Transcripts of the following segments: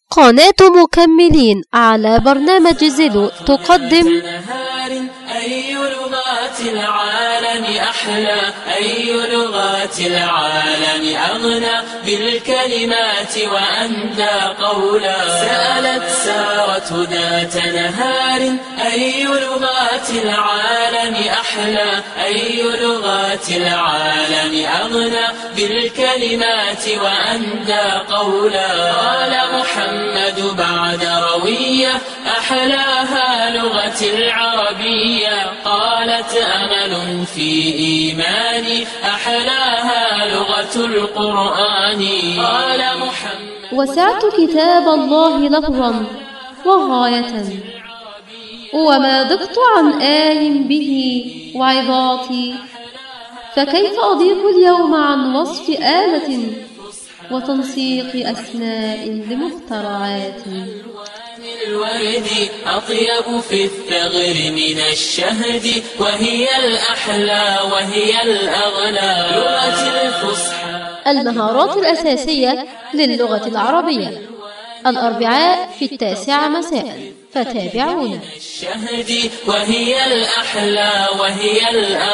قناة مكملين على برنامج زلو تقدم نهار أي لغات العالم أحلى أي لغات العالم أغنى بالكلمات وأندى قولا سألت سارة ذات نهار أي لغات العالم أحلى أي لغات العالم أغنى بالكلمات وأندى قولا قال محمد بعد روية أحلاها لغة العربية قالت أمل في إيماني أحلاها لغة القرآن قال محمد وسعت كتاب الله لفظا وغاية وما ضقت عن آي به وعظاتي فكيف أضيق اليوم عن وصف آلة وتنسيق أسماء لمخترعات الورد أطيب في الثغر من الشهد وهي الأحلى وهي الأغلى لغة الفصحى المهارات الأساسية للغة العربية الأربعاء في التاسعة مساء فتابعونا الشهد وهي الأحلى وهي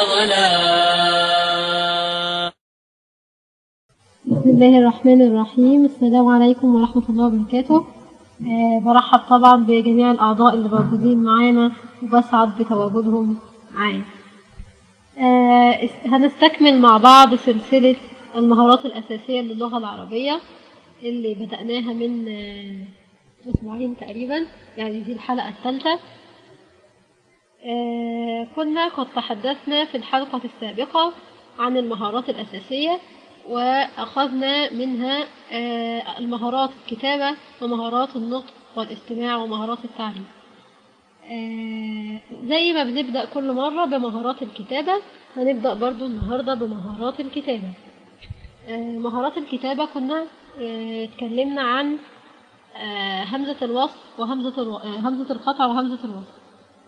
الأغلى بسم الله الرحمن الرحيم السلام عليكم ورحمة الله وبركاته آه برحب طبعا بجميع الأعضاء اللي موجودين معانا وبسعد بتواجدهم معايا آه اس- هنستكمل مع بعض سلسلة المهارات الأساسية للغة العربية اللي بدأناها من آه أسبوعين تقريبا يعني دي الحلقة الثالثة آه، كنا قد تحدثنا في الحلقة السابقة عن المهارات الأساسية وأخذنا منها آه، المهارات الكتابة ومهارات النطق والاستماع ومهارات التعليم آه، زي ما بنبدأ كل مرة بمهارات الكتابة هنبدأ برضو النهاردة بمهارات الكتابة آه، مهارات الكتابة كنا آه، اتكلمنا عن آه، همزة الوصل وهمزة الو... آه، همزة القطع وهمزة الوصل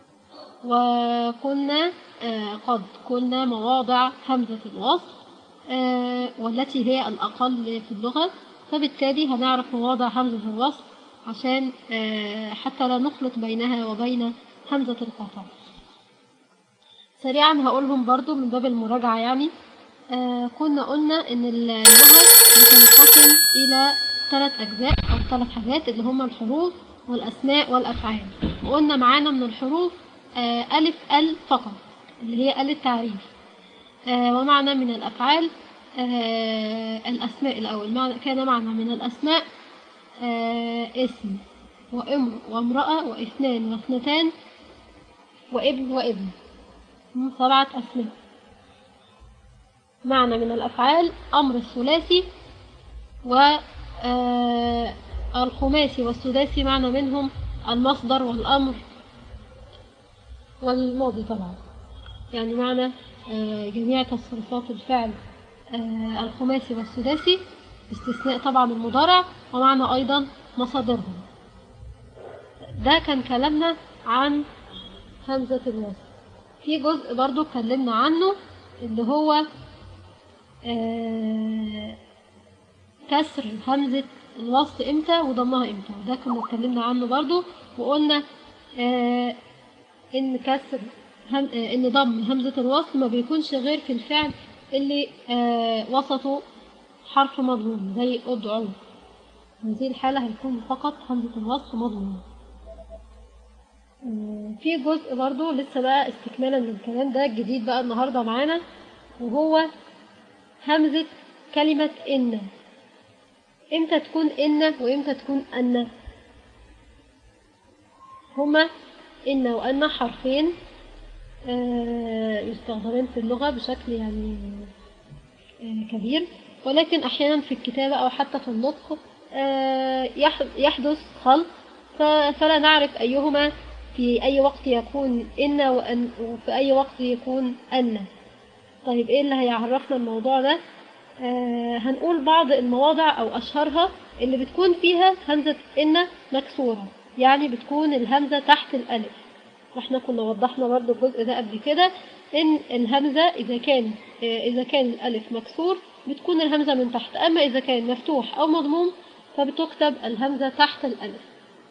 وكنا آه، قد قلنا مواضع همزة الوصل آه، والتي هي الأقل في اللغة فبالتالي هنعرف مواضع همزة الوصل عشان آه، حتى لا نخلط بينها وبين همزة القطع سريعا هقولهم برضو من باب المراجعة يعني آه، كنا قلنا إن اللغة بتنقسم إلى ثلاث أجزاء أو ثلاث حاجات اللي هما الحروف والأسماء والأفعال وقلنا معانا من الحروف آه، ألف ال فقط اللي هي ال التعريف آه، ومعنى من الأفعال آه، الأسماء الأول معنى كان معنى من الأسماء آه، اسم وامر وامرأة واثنان واثنتان وابن وابن هم سبعة أسماء معنى من الأفعال أمر الثلاثي و آه، الخماسي والسداسي معنى منهم المصدر والأمر والماضي طبعا يعني معنى آه، جميع تصرفات الفعل آه، الخماسي والسداسي باستثناء طبعا المضارع ومعنى أيضا مصادرهم ده كان كلامنا عن همزة الوصل في جزء برضو اتكلمنا عنه اللي هو آه، كسر همزة الوصل امتى وضمها امتى وده كنا اتكلمنا عنه برضو وقلنا آه، ان كسر هم آه، ان ضم همزة الوصل ما بيكونش غير في الفعل اللي آه، وسطه حرف مضموم زي ادعو هذه الحالة هيكون فقط همزة الوصل مضموم آه، في جزء برضو لسه بقى استكمالا للكلام ده الجديد بقى النهاردة معانا وهو همزة كلمة إن إمتى تكون إن وإمتى تكون أن هما إن وأن حرفين آه، يستخدمين في اللغة بشكل يعني آه، كبير ولكن أحيانا في الكتابة أو حتى في النطق آه، يح- يحدث خلط ف- فلا نعرف أيهما في أي وقت يكون إن وأن وفي أي وقت يكون أن طيب إيه اللي هيعرفنا الموضوع ده آه هنقول بعض المواضع أو أشهرها اللي بتكون فيها همزة إن مكسورة يعني بتكون الهمزة تحت الألف واحنا كنا وضحنا برضو الجزء ده قبل كده إن الهمزة إذا كان آه إذا كان الألف مكسور بتكون الهمزة من تحت أما إذا كان مفتوح أو مضموم فبتكتب الهمزة تحت الألف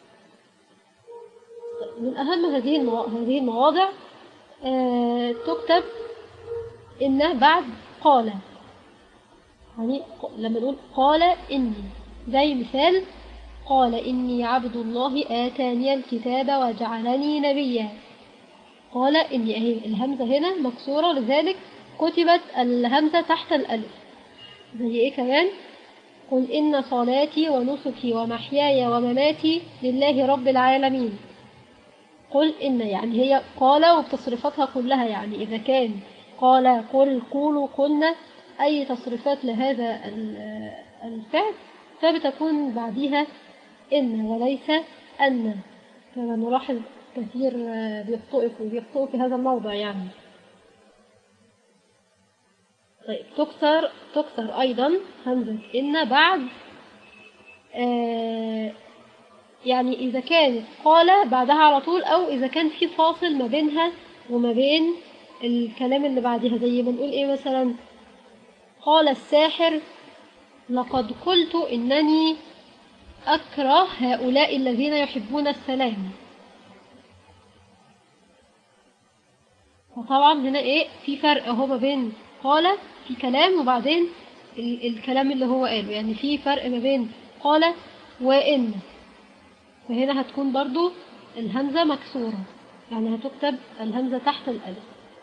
من أهم هذه الموا- هذه المواضع آه، تكتب إن بعد قال يعني ق- لما نقول قال إني زي مثال قال إني عبد الله آتاني الكتاب وجعلني نبيا قال إني أهي الهمزة هنا مكسورة لذلك كتبت الهمزة تحت الألف زي إيه كمان قل إن صلاتي ونسكي ومحياي ومماتي لله رب العالمين قل إن يعني هي قال وبتصريفاتها كلها يعني إذا كان قال قل قولوا قلنا أي تصريفات لهذا ال- الفعل فبتكون بعدها إن وليس أن كما نلاحظ كثير آه، بيخطئوا في- بيخطئوا في هذا الموضع يعني طيب تكسر تكسر أيضا همزة إن بعد آه يعني إذا كانت قال بعدها على طول أو إذا كان في فاصل ما بينها وما بين الكلام اللي بعدها زي ما نقول إيه مثلا قال الساحر لقد قلت إنني أكره هؤلاء الذين يحبون السلام فطبعا هنا إيه في فرق أهو ما بين قال في كلام وبعدين ال- الكلام اللي هو قاله يعني في فرق ما بين قال وإن فهنا هتكون برضو الهمزة مكسورة يعني هتكتب الهمزة تحت الألف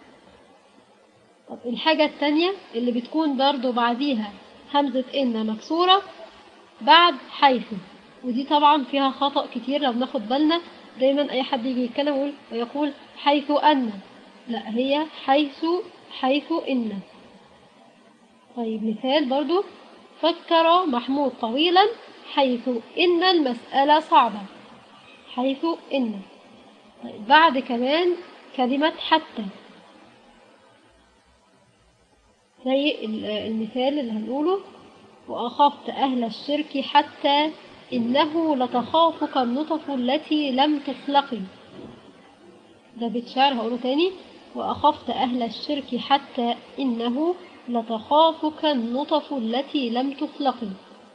طب الحاجة التانية اللي بتكون برضو بعديها همزة إن مكسورة بعد حيث ودي طبعا فيها خطأ كتير لو ناخد بالنا دايما أي حد يجي يتكلم ويقول ويقول حيث أن لا هي حيث حيث إن طيب مثال برضو فكر محمود طويلا حيث إن المسألة صعبة حيث إن طيب بعد كمان كلمة حتى زي ال- المثال اللي هنقوله وأخفت أهل الشرك حتى إنه لتخافك النطف التي لم تخلقي ده بيت شعر هقوله تاني وأخفت أهل الشرك حتى إنه لتخافك النطف التي لم تخلقي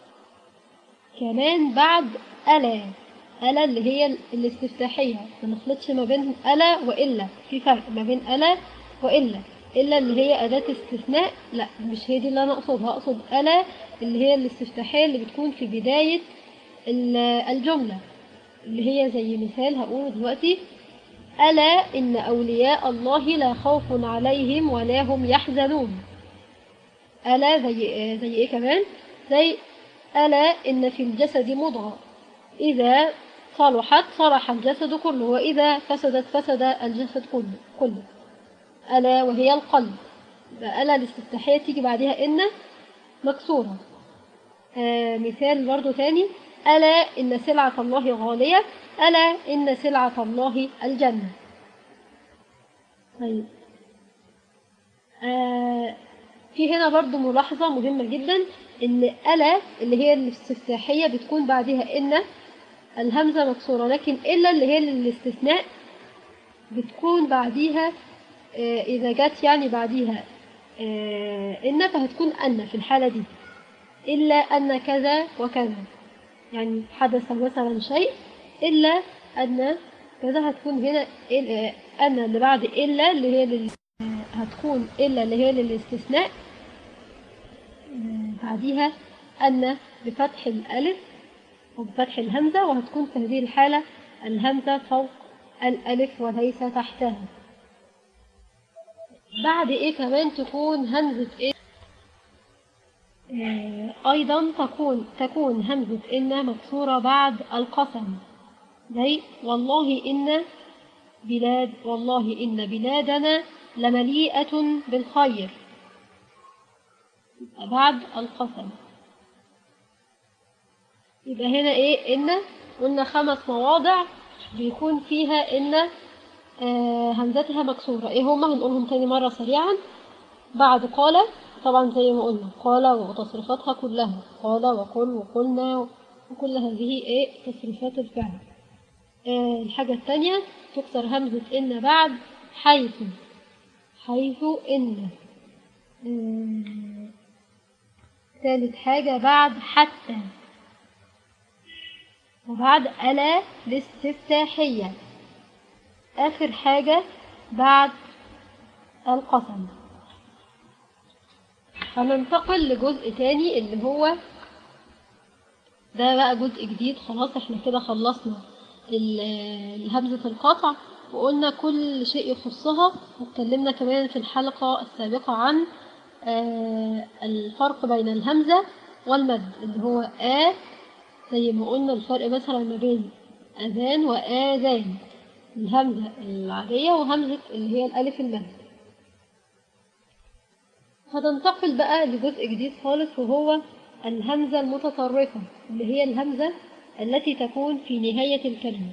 كمان بعد ألا ألا اللي هي الاستفتاحية ما نخلطش ما بين ألا وإلا في فرق ما بين ألا وإلا إلا اللي هي أداة استثناء لا مش هي دي اللي أنا أقصدها أقصد ألا اللي هي الاستفتاحية اللي بتكون في بداية ال- الجملة اللي هي زي مثال هقوله دلوقتي ألا إن أولياء الله لا خوف عليهم ولا هم يحزنون ألا زي زي إيه كمان زي ألا إن في الجسد مضغة إذا صلحت صلح الجسد كله وإذا فسدت فسد الجسد كله كله ألا وهي القلب يبقى ألا الاستفتاحية تيجي بعدها إن مكسورة آه مثال برضو تاني ألا إن سلعة الله غالية ألا إن سلعة الله الجنة طيب آه في هنا برضو ملاحظة مهمة جدا إن ألا اللي هي الاستفتاحية بتكون بعدها إن الهمزة مكسورة لكن إلا اللي هي الاستثناء بتكون بعديها آه، إذا جت يعني بعديها آه، إن فهتكون أن في الحالة دي إلا أن كذا وكذا يعني حدث مثلا شيء إلا أن كذا هتكون هنا إل- آه، أن اللي بعد إلا اللي هي لل... آه، هتكون إلا اللي هي للاستثناء آه، بعديها أن بفتح الألف وبفتح الهمزة وهتكون في هذه الحالة الهمزة فوق الألف وليس تحتها بعد إيه كمان تكون همزة إيه آه، أيضا تكون تكون همزة إن مكسورة بعد القسم زي والله إن بلاد والله إن بلادنا لمليئة بالخير يبقى بعد القسم يبقى هنا إيه إن قلنا خمس مواضع بيكون فيها إن آه، همزتها مكسورة إيه هما هنقولهم تاني مرة سريعا بعد قال طبعا زي ما قلنا قال وتصريفاتها كلها قال وقل وقلنا وكل هذه ايه تصريفات الفعل آه الحاجة التانية تكسر همزة إن بعد حيث حيث إن آه ثالث حاجة بعد حتى وبعد ألا الاستفتاحية آخر حاجة بعد القسم هننتقل لجزء تاني اللي هو ده بقى جزء جديد خلاص احنا كده خلصنا ال- همزة القطع وقلنا كل شيء يخصها واتكلمنا كمان في الحلقة السابقة عن آه، الفرق بين الهمزة والمد اللي هو آ زي ما قلنا الفرق مثلا ما بين أذان وآذان الهمزة العادية وهمزة اللي هي الألف المد هننتقل بقى لجزء جديد خالص وهو الهمزة المتطرفة اللي هي الهمزة التي تكون في نهاية الكلمة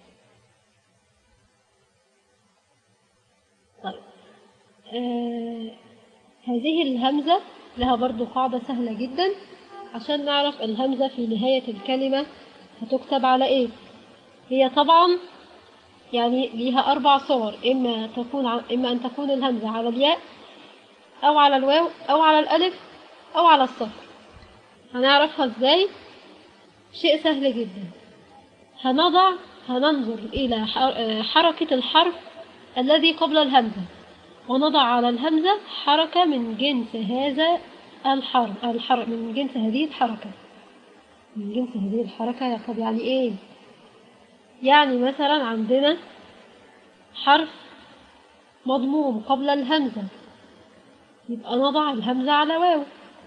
طيب آه هذه الهمزة لها برضو قاعدة سهلة جدا عشان نعرف الهمزة في نهاية الكلمة هتكتب على ايه هي طبعا يعني ليها أربع صور إما تكون ع... إما أن تكون الهمزة على الياء أو على الواو أو على الألف أو على الصفر هنعرفها إزاي شيء سهل جدا هنضع هننظر إلى ح- حركة الحرف الذي قبل الهمزة ونضع على الهمزة حركة من جنس هذا الحرف الحرف من جنس هذه الحركة من جنس هذه الحركة يا طب يعني إيه يعني مثلا عندنا حرف مضموم قبل الهمزة يبقى نضع الهمزة على واو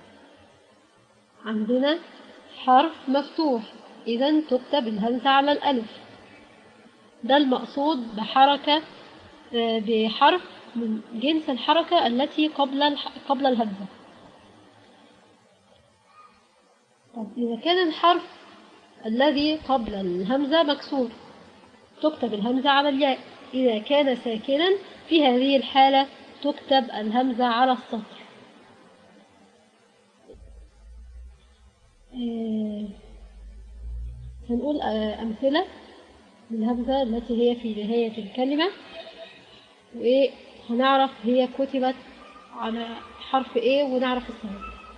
عندنا حرف مفتوح إذا تكتب الهمزة على الألف ده المقصود بحركة آه، بحرف من جنس الحركة التي قبل الح... قبل الهمزة طب إذا كان الحرف الذي قبل الهمزة مكسور تكتب الهمزة على الياء إذا كان ساكنا في هذه الحالة تكتب الهمزة على السطر آه، هنقول آه، أمثلة للهمزة التي هي في نهاية الكلمة وهنعرف هي كتبت على حرف ايه ونعرف السبب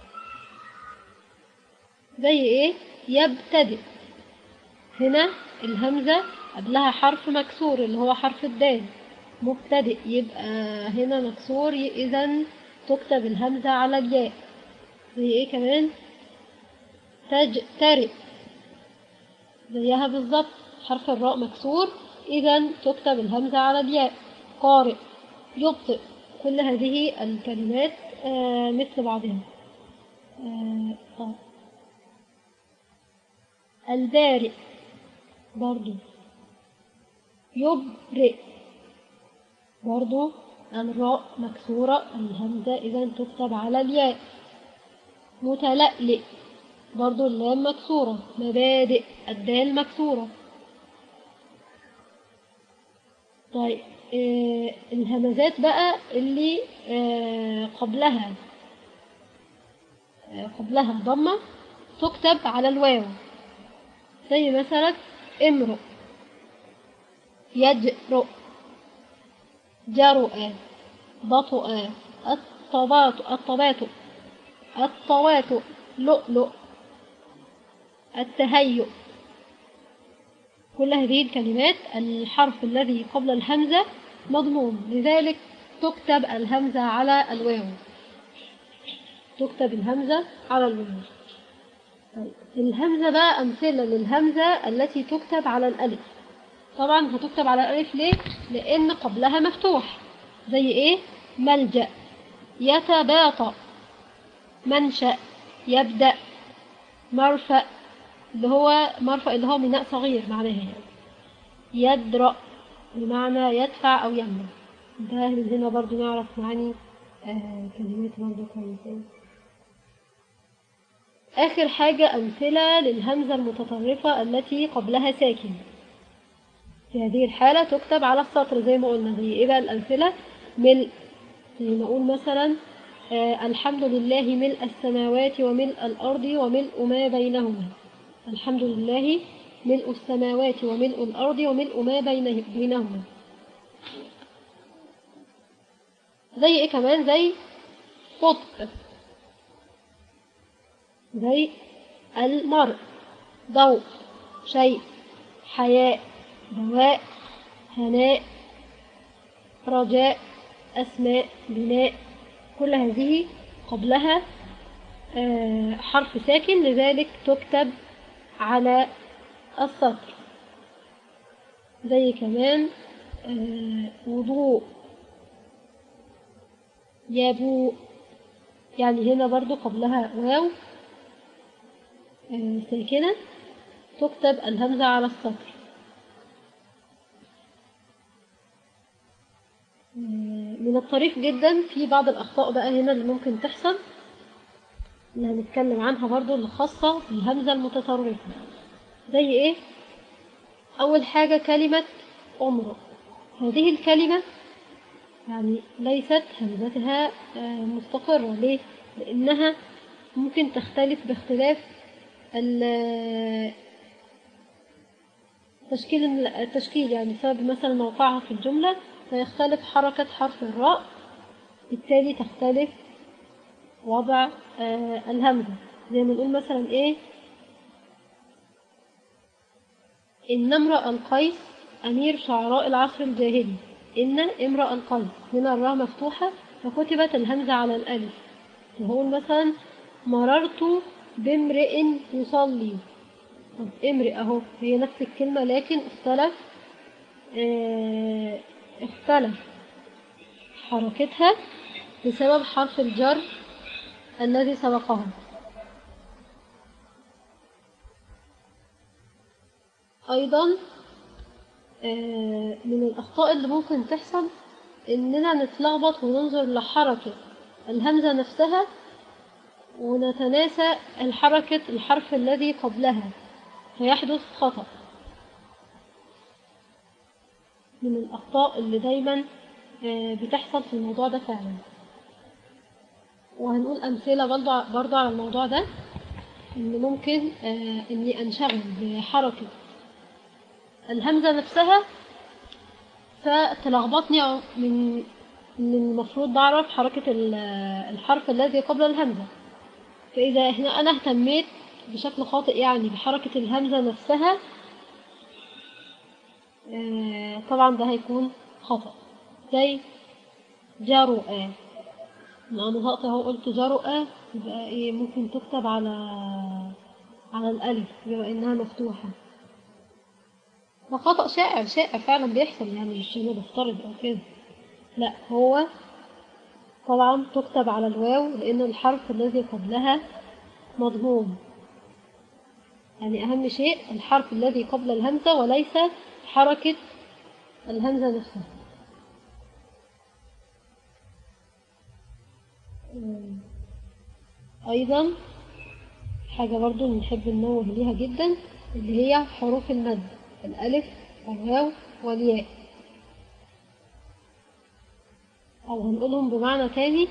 زي ايه يبتدئ هنا الهمزة قبلها حرف مكسور اللي هو حرف الدال مبتدئ يبقى هنا مكسور إذا تكتب الهمزة على الياء زي ايه كمان تجترئ زيها بالظبط حرف الراء مكسور إذا تكتب الهمزة على الياء قارئ يبطئ كل هذه الكلمات آه، مثل بعضها آه، طيب. البارئ برضو يبرئ برضو الراء مكسورة الهمزة إذا تكتب على الياء متلألئ برضو اللام مكسورة مبادئ الدال مكسورة طيب آه الهمزات بقى اللي آه قبلها آه قبلها ضمة تكتب على الواو زي مثلا امرؤ يجرؤ جرؤ بطؤ الطباط الطباطؤ الطواتؤ لؤلؤ التهيؤ كل هذه الكلمات الحرف الذي قبل الهمزة مضموم لذلك تكتب الهمزة على الواو تكتب الهمزة على الواو طيب الهمزة بقى أمثلة للهمزة التي تكتب على الألف طبعا هتكتب على الألف ليه؟ لأن قبلها مفتوح زي إيه؟ ملجأ يتباطأ منشأ يبدأ مرفأ اللي هو مرفأ اللي هو ميناء صغير معناها يعني يدرأ بمعنى يدفع أو يمنع ده من هنا برضو نعرف معاني آه كلمات برضو كويسة آخر حاجة أمثلة للهمزة المتطرفة التي قبلها ساكن في هذه الحالة تكتب على السطر زي ما قلنا زي إيه بقى الأمثلة ملء زي ما نقول مثلا آه الحمد لله ملء السماوات وملء الأرض وملء ما بينهما الحمد لله ملء السماوات وملء الأرض وملء ما بينه- بينهما زي ايه كمان زي بطء زي المرء ضوء شيء حياء دواء هناء رجاء أسماء بناء كل هذه قبلها آه، حرف ساكن لذلك تكتب على السطر زي كمان آه، وضوء يبوء يعني هنا برضو قبلها واو آه، ساكنة تكتب الهمزة على السطر آه، من الطريف جدا في بعض الأخطاء بقى هنا اللي ممكن تحصل اللي هنتكلم عنها برضو اللي خاصة بالهمزة المتطرفة زي ايه؟ أول حاجة كلمة عمره هذه الكلمة يعني ليست همزتها آه، مستقرة ليه؟ لأنها ممكن تختلف باختلاف ال- تشكيل التشكيل يعني بسبب مثلا موقعها في الجملة فيختلف حركة حرف الراء بالتالي تختلف وضع آه، الهمزة زي ما نقول مثلا ايه إن امرأ القيس أمير شعراء العصر الجاهلي إن امرأ القيس هنا الراء مفتوحة فكتبت الهمزة على الألف فهقول مثلا مررت بامرئ يصلي طب امرئ أهو هي نفس الكلمة لكن اختلف اه اختلف حركتها بسبب حرف الجر الذي سبقها أيضا آه، من الأخطاء اللي ممكن تحصل إننا نتلخبط وننظر لحركة الهمزة نفسها ونتناسى الحركة الحرف الذي قبلها فيحدث خطأ من الأخطاء اللي دايما آه، بتحصل في الموضوع ده فعلا وهنقول أمثلة برضه برضه على الموضوع ده إن ممكن آه، إني أنشغل بحركة الهمزة نفسها فتلخبطني أو من من المفروض بعرف حركة ال- الحرف الذي قبل الهمزة فإذا هنا أنا اهتميت بشكل خاطئ يعني بحركة الهمزة نفسها آه، طبعا ده هيكون خطأ زي جرؤة لو أنا نطقت أهو قلت جرؤة يبقى إيه ممكن تكتب على على الألف بما إنها مفتوحة ده خطأ شائع شائع فعلا بيحصل يعني مش أنا بفترض أو كده لا هو طبعا تكتب على الواو لأن الحرف الذي قبلها مضموم يعني أهم شيء الحرف الذي قبل الهمزة وليس حركة الهمزة نفسها أمم. أيضا حاجة برضو نحب ننوه ليها جدا اللي هي حروف المد الألف والواو والياء أو هنقولهم بمعنى تاني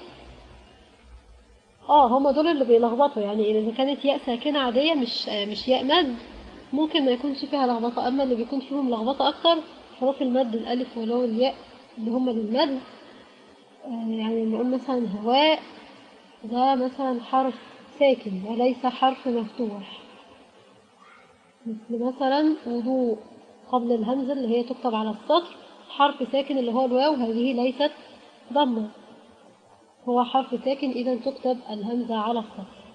اه هما دول اللي بيلخبطوا يعني إذا كانت ياء ساكنة عادية مش مش ياء مد ممكن ما يكونش فيها لخبطة أما اللي بيكون فيهم لخبطة أكتر حروف المد الألف والواو والياء اللي هما للمد آه، يعني نقول مثلا هواء ده مثلا حرف ساكن وليس حرف مفتوح مثل مثلا وضوء قبل الهمزة اللي هي تكتب على السطر حرف ساكن اللي هو الواو هذه ليست ضمة هو حرف ساكن إذا تكتب الهمزة على السطر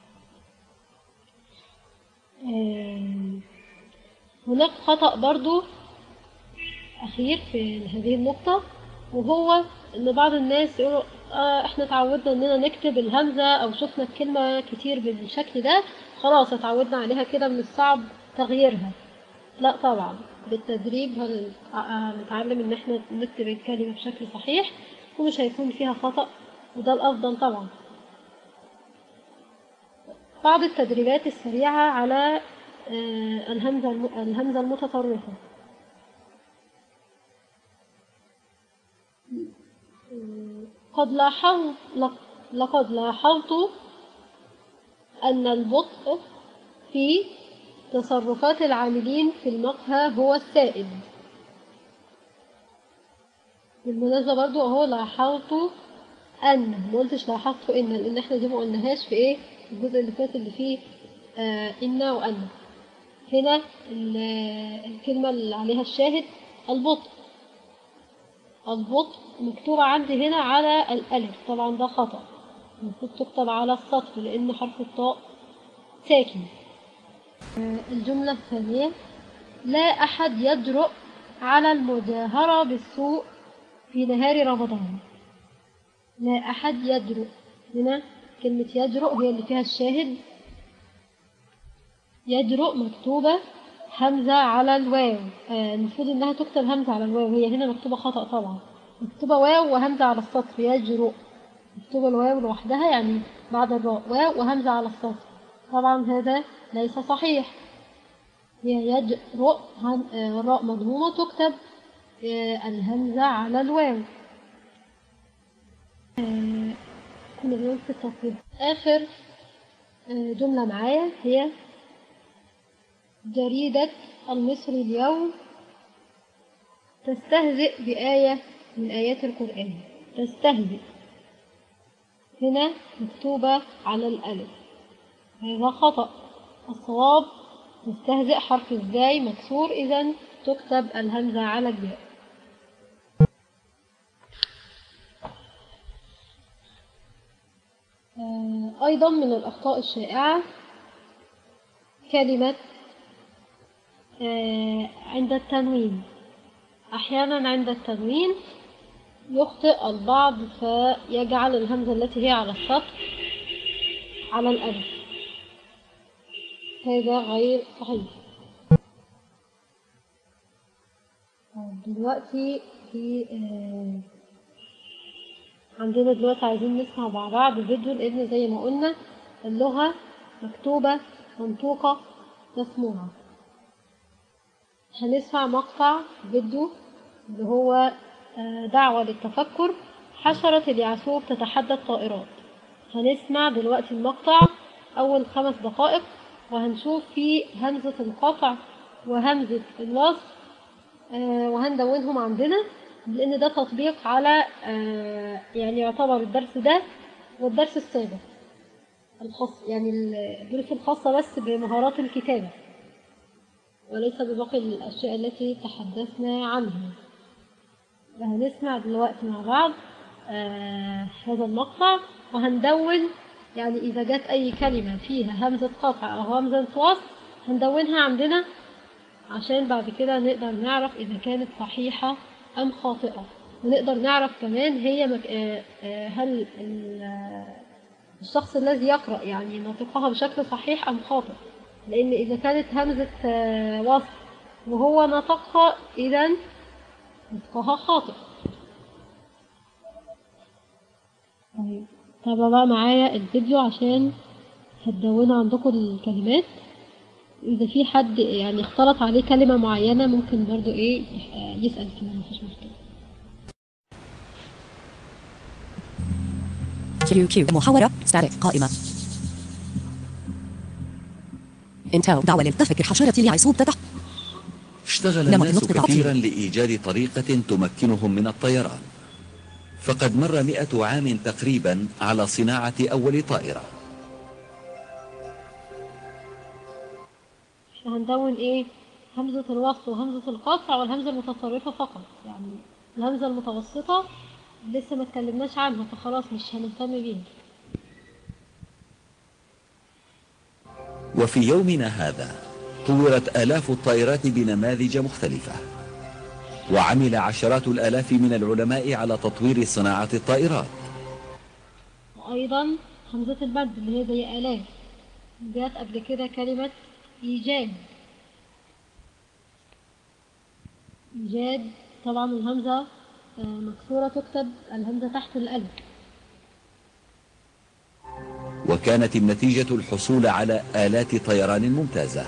آم، هناك خطأ برضو أخير في هذه النقطة وهو إن بعض الناس يقولوا آه إحنا اتعودنا إننا نكتب الهمزة أو شفنا الكلمة كتير بالشكل ده خلاص اتعودنا عليها كده من الصعب تغييرها لا طبعا بالتدريب هن- هنتعلم إن إحنا نكتب الكلمة بشكل صحيح ومش هيكون فيها خطأ وده الأفضل طبعا بعض التدريبات السريعة على آه، الهمزة الم- الهمزة المتطرفة قد لاحظت لق- لقد لاحظت أن البطء في تصرفات العاملين في المقهى هو السائد بالمناسبة برضو اهو لاحظت أن ما قلتش لاحظت إن لأن احنا دي ما قلناهاش في إيه في الجزء اللي فات اللي فيه آه إن وأن هنا ال- الكلمة اللي عليها الشاهد البطء البطء مكتوبة عندي هنا على الألف طبعا ده خطأ المفروض تكتب على السطر لأن حرف الطاء ساكن آه، الجملة الثانية لا أحد يجرؤ على المجاهرة بالسوء في نهار رمضان لا أحد يجرؤ هنا كلمة يجرؤ هي اللي فيها الشاهد يجرؤ مكتوبة همزة على الواو آه، المفروض إنها تكتب همزة على الواو هي هنا مكتوبة خطأ طبعا مكتوبة واو وهمزة على السطر يجرؤ مكتوبة الواو لوحدها يعني بعد الراء واو وهمزة على السطر طبعا هذا ليس صحيح هي يجرؤ هم- آه، الراء مضمومة تكتب آه، الهمزة على الواو آه، كنا بنقول في التصوير آخر آه، جملة معايا هي جريدة المصري اليوم تستهزئ بآية من آيات القرآن تستهزئ هنا مكتوبة على الألف هذا خطأ الصواب تستهزئ حرف الزاي مكسور إذا تكتب الهمزة على الياء آه، أيضا من الأخطاء الشائعة كلمة آه، عند التنوين أحيانا عند التنوين يخطئ البعض فيجعل الهمزة التي هي على السطر على الألف هذا غير صحيح طيب، دلوقتي في آه، عندنا دلوقتي عايزين نسمع مع بعض فيديو لأن زي ما قلنا اللغة مكتوبة منطوقة مسموعة هنسمع مقطع فيديو اللي هو آه، دعوة للتفكر حشرة اليعسوب تتحدى الطائرات هنسمع دلوقتي المقطع أول خمس دقائق وهنشوف فيه همزة القطع وهمزة الوصل آه، وهندونهم عندنا لأن ده تطبيق على آه، يعني يعتبر الدرس ده والدرس السابق الخاص يعني الدروس الخاصة بس بمهارات الكتابة وليس بباقي الأشياء التي تحدثنا عنها هنسمع دلوقتي مع بعض آه هذا المقطع وهندون يعني إذا جت أي كلمة فيها همزة قطع أو همزة وصل هندونها عندنا عشان بعد كده نقدر نعرف إذا كانت صحيحة أم خاطئة ونقدر نعرف كمان هي مك... آه آه هل ال- آه، الشخص الذي يقرأ يعني نطقها بشكل صحيح أم خاطئ لأن إذا كانت همزة آه، وصل وهو نطقها إذا نطقها خاطئ طيب تابعوا بقى معايا الفيديو عشان هتدونوا عندكم الكلمات إذا في حد يعني اختلط عليه كلمة معينة ممكن برضو إيه آه، يسأل فيها مفيش مشكلة كيو كيو محاورة ستاتيك قائمة انتل دعوة للتفكر حشرة اليعسوب تتح اشتغل نمط الناس النطق العقلي. كثيرا لإيجاد طريقة تمكنهم من الطيران فقد مر مئة عام تقريبا على صناعة أول طائرة احنا هندون ايه همزة الوصل وهمزة القطع والهمزة المتطرفة فقط يعني الهمزة المتوسطة لسه ما اتكلمناش عنها فخلاص مش هنهتم بيها وفي يومنا هذا طورت آلاف الطائرات بنماذج مختلفة وعمل عشرات الآلاف من العلماء على تطوير صناعة الطائرات وأيضا همزة المد اللي هي زي آلاف جات قبل كده كلمة إيجاد إيجاد طبعا الهمزة آه، مكسورة تكتب الهمزة تحت الألف وكانت النتيجة الحصول على آلات طيران ممتازة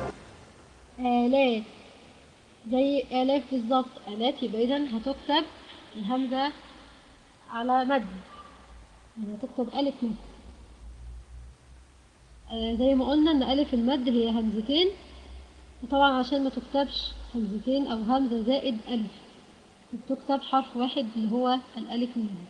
آلات زي آلاف بالظبط آلات يبقى إذا هتكتب الهمزة على مد يعني هتكتب ألف مد آه زي ما قلنا إن ألف المد هي همزتين وطبعا عشان ما تكتبش همزتين أو همزة زائد ألف بتكتب حرف واحد اللي هو الألف المد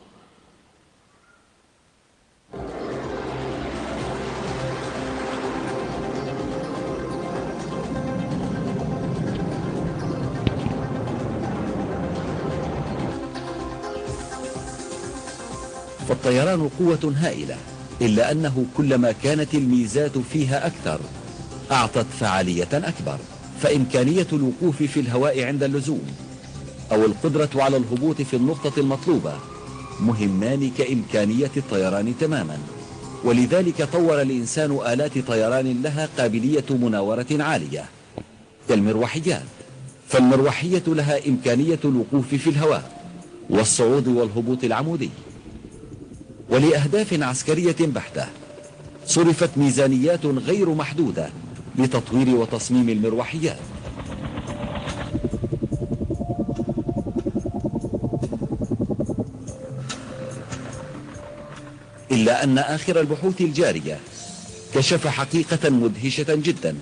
فالطيران قوة هائلة إلا أنه كلما كانت الميزات فيها أكثر أعطت فعالية أكبر فإمكانية الوقوف في الهواء عند اللزوم أو القدرة على الهبوط في النقطة المطلوبة مهمان كإمكانية الطيران تماما ولذلك طور الإنسان آلات طيران لها قابلية مناورة عالية كالمروحيات فالمروحية لها إمكانية الوقوف في الهواء والصعود والهبوط العمودي ولأهداف عسكرية بحتة صرفت ميزانيات غير محدودة لتطوير وتصميم المروحيات إلا أن آخر البحوث الجارية كشف حقيقة مدهشة جدا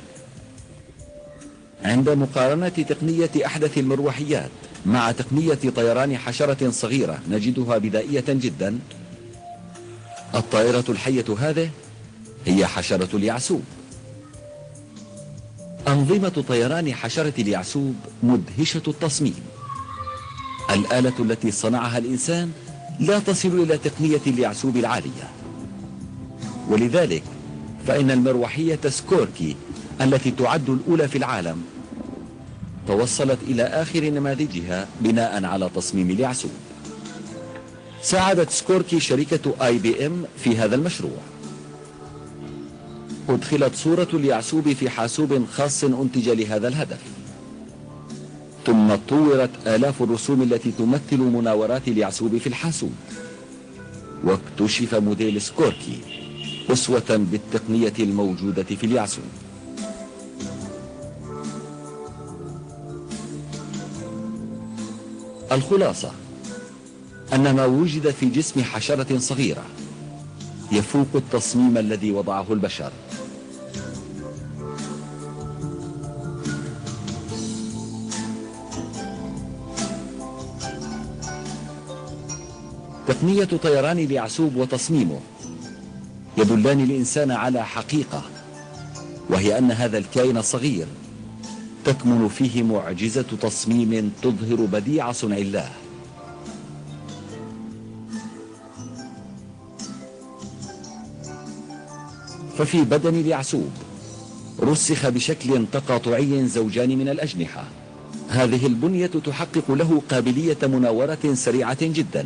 عند مقارنة تقنية أحدث المروحيات مع تقنية طيران حشرة صغيرة نجدها بدائية جدا الطائرة الحية هذه هي حشرة اليعسوب أنظمة طيران حشرة اليعسوب مدهشة التصميم الآلة التي صنعها الإنسان لا تصل إلى تقنية اليعسوب العالية ولذلك فإن المروحية سكوركي التي تعد الأولى في العالم توصلت إلى آخر نماذجها بناء على تصميم اليعسوب ساعدت سكوركي شركة آي بي إم في هذا المشروع أدخلت صورة اليعسوب في حاسوب خاص أنتج لهذا الهدف ثم طورت آلاف الرسوم التي تمثل مناورات اليعسوب في الحاسوب واكتشف موديل سكوركي أسوة بالتقنية الموجودة في اليعسوب الخلاصة أن ما وجد في جسم حشرة صغيرة يفوق التصميم الذي وضعه البشر تقنية طيران اليعسوب وتصميمه يدلان الإنسان على حقيقة وهي أن هذا الكائن الصغير تكمن فيه معجزة تصميم تظهر بديع صنع الله ففي بدن اليعسوب رسخ بشكل تقاطعي زوجان من الأجنحة هذه البنية تحقق له قابلية مناورة سريعة جدا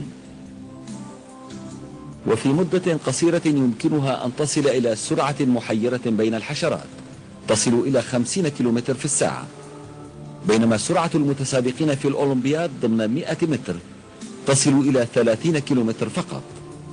وفي مدة قصيرة يمكنها أن تصل إلى سرعة محيرة بين الحشرات تصل إلى 50 كيلومتر في الساعة بينما سرعة المتسابقين في الأولمبياد ضمن 100 متر تصل إلى 30 كيلومتر فقط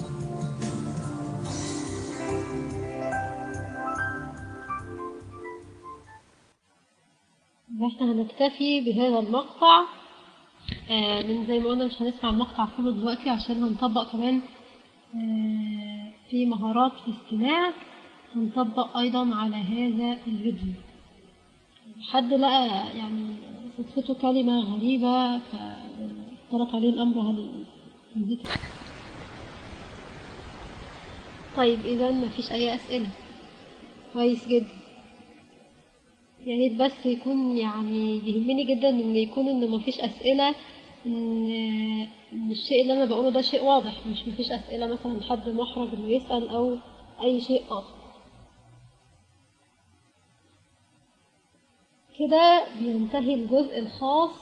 احنا هنكتفي بهذا المقطع آه، من زي ما قلنا مش هنسمع المقطع كله دلوقتي عشان هنطبق كمان آه، في مهارات في الاستماع هنطبق أيضا على هذا الفيديو حد لقى يعني صدفته كلمة غريبة فاختلط عليه الأمر هل نزيد طيب إذا مفيش أي أسئلة كويس جدا يا ريت بس يكون يعني يهمني جدا ان يكون ان مفيش اسئله ان إن الشيء اللي انا بقوله ده شيء واضح مش مفيش اسئله مثلا حد محرج انه يسال او اي شيء اخر كده بينتهي الجزء الخاص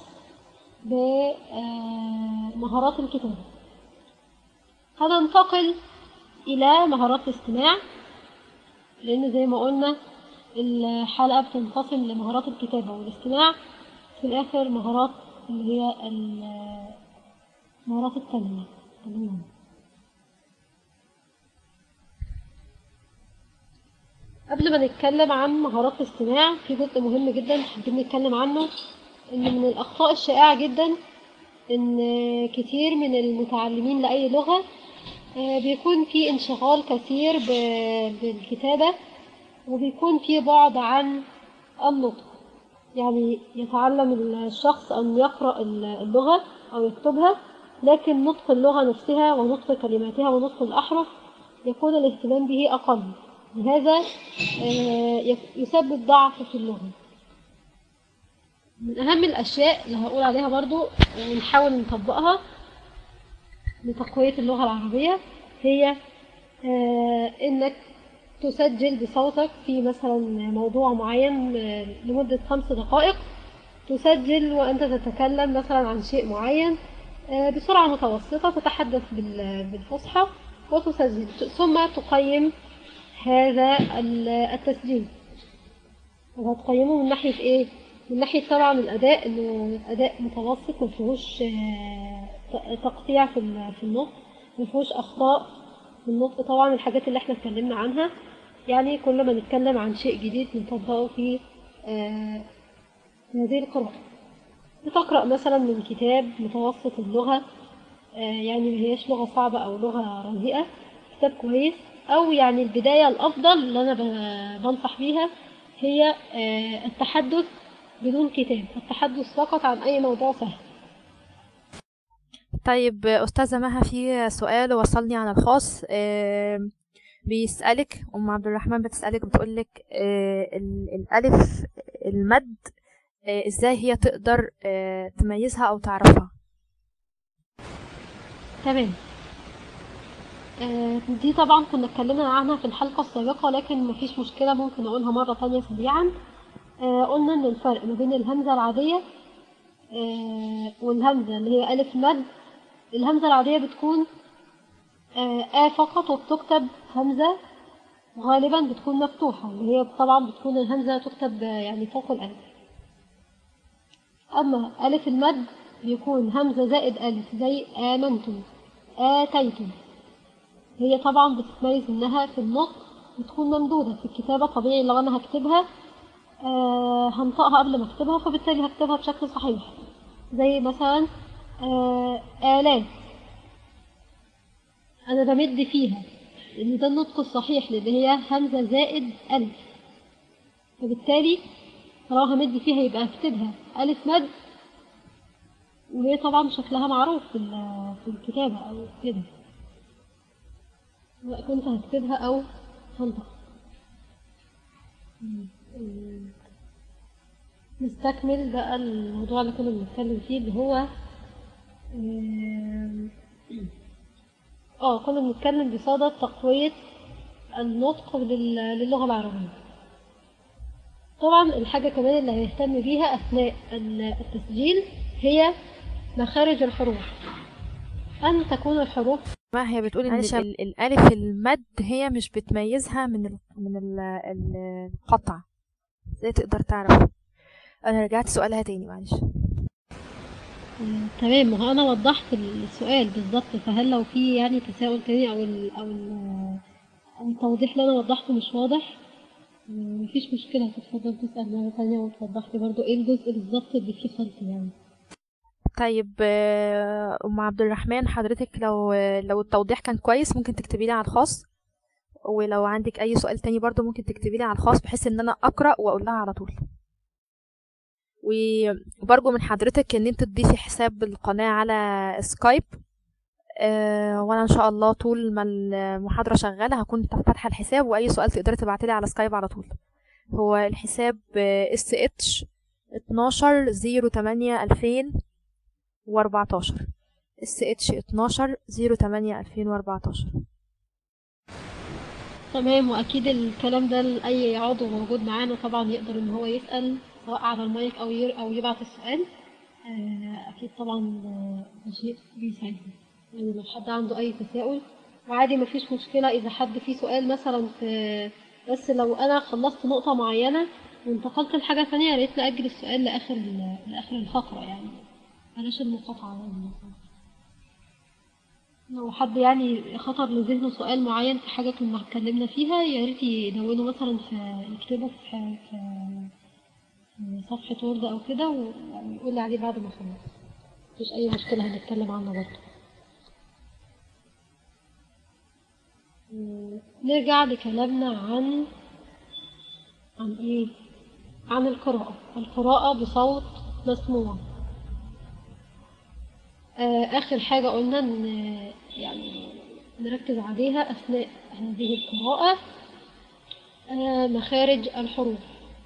بمهارات الكتابة هننتقل إلى مهارات الاستماع لأن زي ما قلنا الحلقة بتنقسم لمهارات الكتابة والاستماع في الآخر مهارات اللي هي ال- مهارات الكلمة تمام. قبل ما نتكلم عن مهارات الاستماع في جزء مهم جدا حابين نتكلم عنه ان من الاخطاء الشائعة جدا ان كتير من المتعلمين لأي لغة آه، بيكون في انشغال كثير ب- بالكتابة وبيكون في بعد عن النطق يعني يتعلم الشخص أن يقرأ اللغة أو يكتبها لكن نطق اللغة نفسها ونطق كلماتها ونطق الأحرف يكون الاهتمام به أقل لهذا آه، يك- يسبب ضعف في اللغة من أهم الأشياء اللي هقول عليها برضو ونحاول نطبقها لتقوية اللغة العربية هي آه، انك تسجل بصوتك في مثلا موضوع معين آه، لمدة خمس دقائق تسجل وأنت تتكلم مثلا عن شيء معين آه، بسرعة متوسطة تتحدث بال- بالفصحى وتسجل ثم تقيم هذا ال- التسجيل وهتقيمه من ناحية ايه؟ من ناحية طبعا الأداء إنه أداء متوسط مفيهوش آه، ت- تقطيع في ال- في النطق مفيهوش أخطاء في النطق طبعا الحاجات اللي احنا اتكلمنا عنها يعني كل ما نتكلم عن شيء جديد نطبقه في آه، هذه القراءة بتقرأ مثلا من كتاب متوسط اللغة آه، يعني ما هياش لغة صعبة أو لغة رديئة كتاب كويس أو يعني البداية الأفضل اللي أنا ب- بنصح بيها هي آه، التحدث بدون كتاب التحدث فقط عن أي موضوع سهل طيب أستاذة مها في سؤال وصلني عن الخاص آم، بيسألك أم عبد الرحمن بتسألك بتقولك آه، ال- الألف المد آه، إزاي هي تقدر آه، تميزها أو تعرفها تمام آه، دي طبعا كنا اتكلمنا عنها في الحلقة السابقة لكن مفيش مشكلة ممكن أقولها مرة تانية سريعا آه، قلنا إن الفرق ما بين الهمزة العادية آه، والهمزة اللي هي ألف مد الهمزة العادية بتكون آه آ فقط وبتكتب همزة غالبا بتكون مفتوحة اللي هي طبعا بتكون الهمزة تكتب آه، يعني فوق الألف أما ألف المد بيكون همزة زائد ألف زي آمنتم آتيتم هي طبعا بتتميز إنها في النطق بتكون ممدودة في الكتابة طبيعي لو أنا هكتبها آه هنطقها قبل ما أكتبها فبالتالي هكتبها بشكل صحيح زي مثلا آه آلات أنا بمد فيها لأن ده النطق الصحيح لأن هي همزة زائد ألف فبالتالي لو همد فيها يبقى هكتبها ألف مد وهي طبعا شكلها معروف في ال- في الكتابة أو كده سواء كنت هكتبها أو هنطق نستكمل بقى الموضوع اللي كنا بنتكلم فيه اللي هو آم، اه كنا بنتكلم بصدد تقوية النطق لل- للغة العربية طبعا الحاجة كمان اللي هنهتم بيها أثناء ال- التسجيل هي مخارج الحروف أن تكون الحروف ما هي بتقول ان معلش يا- ال- الالف المد هي مش بتميزها من ال من ال ال- القطع ازاي تقدر تعرف انا رجعت سؤالها تاني معلش آه، تمام ما هو أنا وضحت السؤال بالظبط فهل لو في يعني تساؤل تاني أو ال أو ال أو التوضيح اللي أنا وضحته مش واضح آه، مفيش مشكلة تتفضل تسأل مرة تانية وتوضح لي برضه إيه الجزء بالظبط اللي فيه خلط يعني طيب آه، ام عبد الرحمن حضرتك لو لو التوضيح كان كويس ممكن تكتبي لي على الخاص ولو عندك اي سؤال تاني برضو ممكن تكتبي لي على الخاص بحيث ان انا اقرا واقول لها على طول وبرجو من حضرتك ان انت تضيفي حساب القناه على سكايب آه، وانا ان شاء الله طول ما المحاضره شغاله هكون فاتحه الحساب واي سؤال تقدري تبعتي لي على سكايب على طول هو الحساب اس اتش 12 08 2014 اس اتش 12 08 2014 تمام واكيد الكلام ده لاي عضو موجود معانا طبعا يقدر ان هو يسال سواء على المايك او ير او يبعت السؤال آه، اكيد طبعا آه، ده شيء بيساعدنا يعني لو حد عنده اي تساؤل وعادي مفيش مشكله اذا حد فيه سؤال مثلا في بس لو انا خلصت نقطه معينه وانتقلت لحاجه ثانيه يا ريت ناجل السؤال لاخر ال- لاخر الفقره يعني بلاش المقاطعه يعني لو حد يعني خطر لذهنه سؤال معين في حاجة كنا اتكلمنا فيها يا ريت يدونه مثلا في يكتبه في, في, في صفحة وورد أو كده ويعني يقول لي عليه بعد ما خلص مفيش أي مشكلة هنتكلم عنه برضه مم، نرجع لكلامنا عن عن ايه عن القراءة القراءة بصوت مسموع آه، آخر حاجة قلنا إن يعني نركز عليها أثناء هذه القراءة آه، مخارج الحروف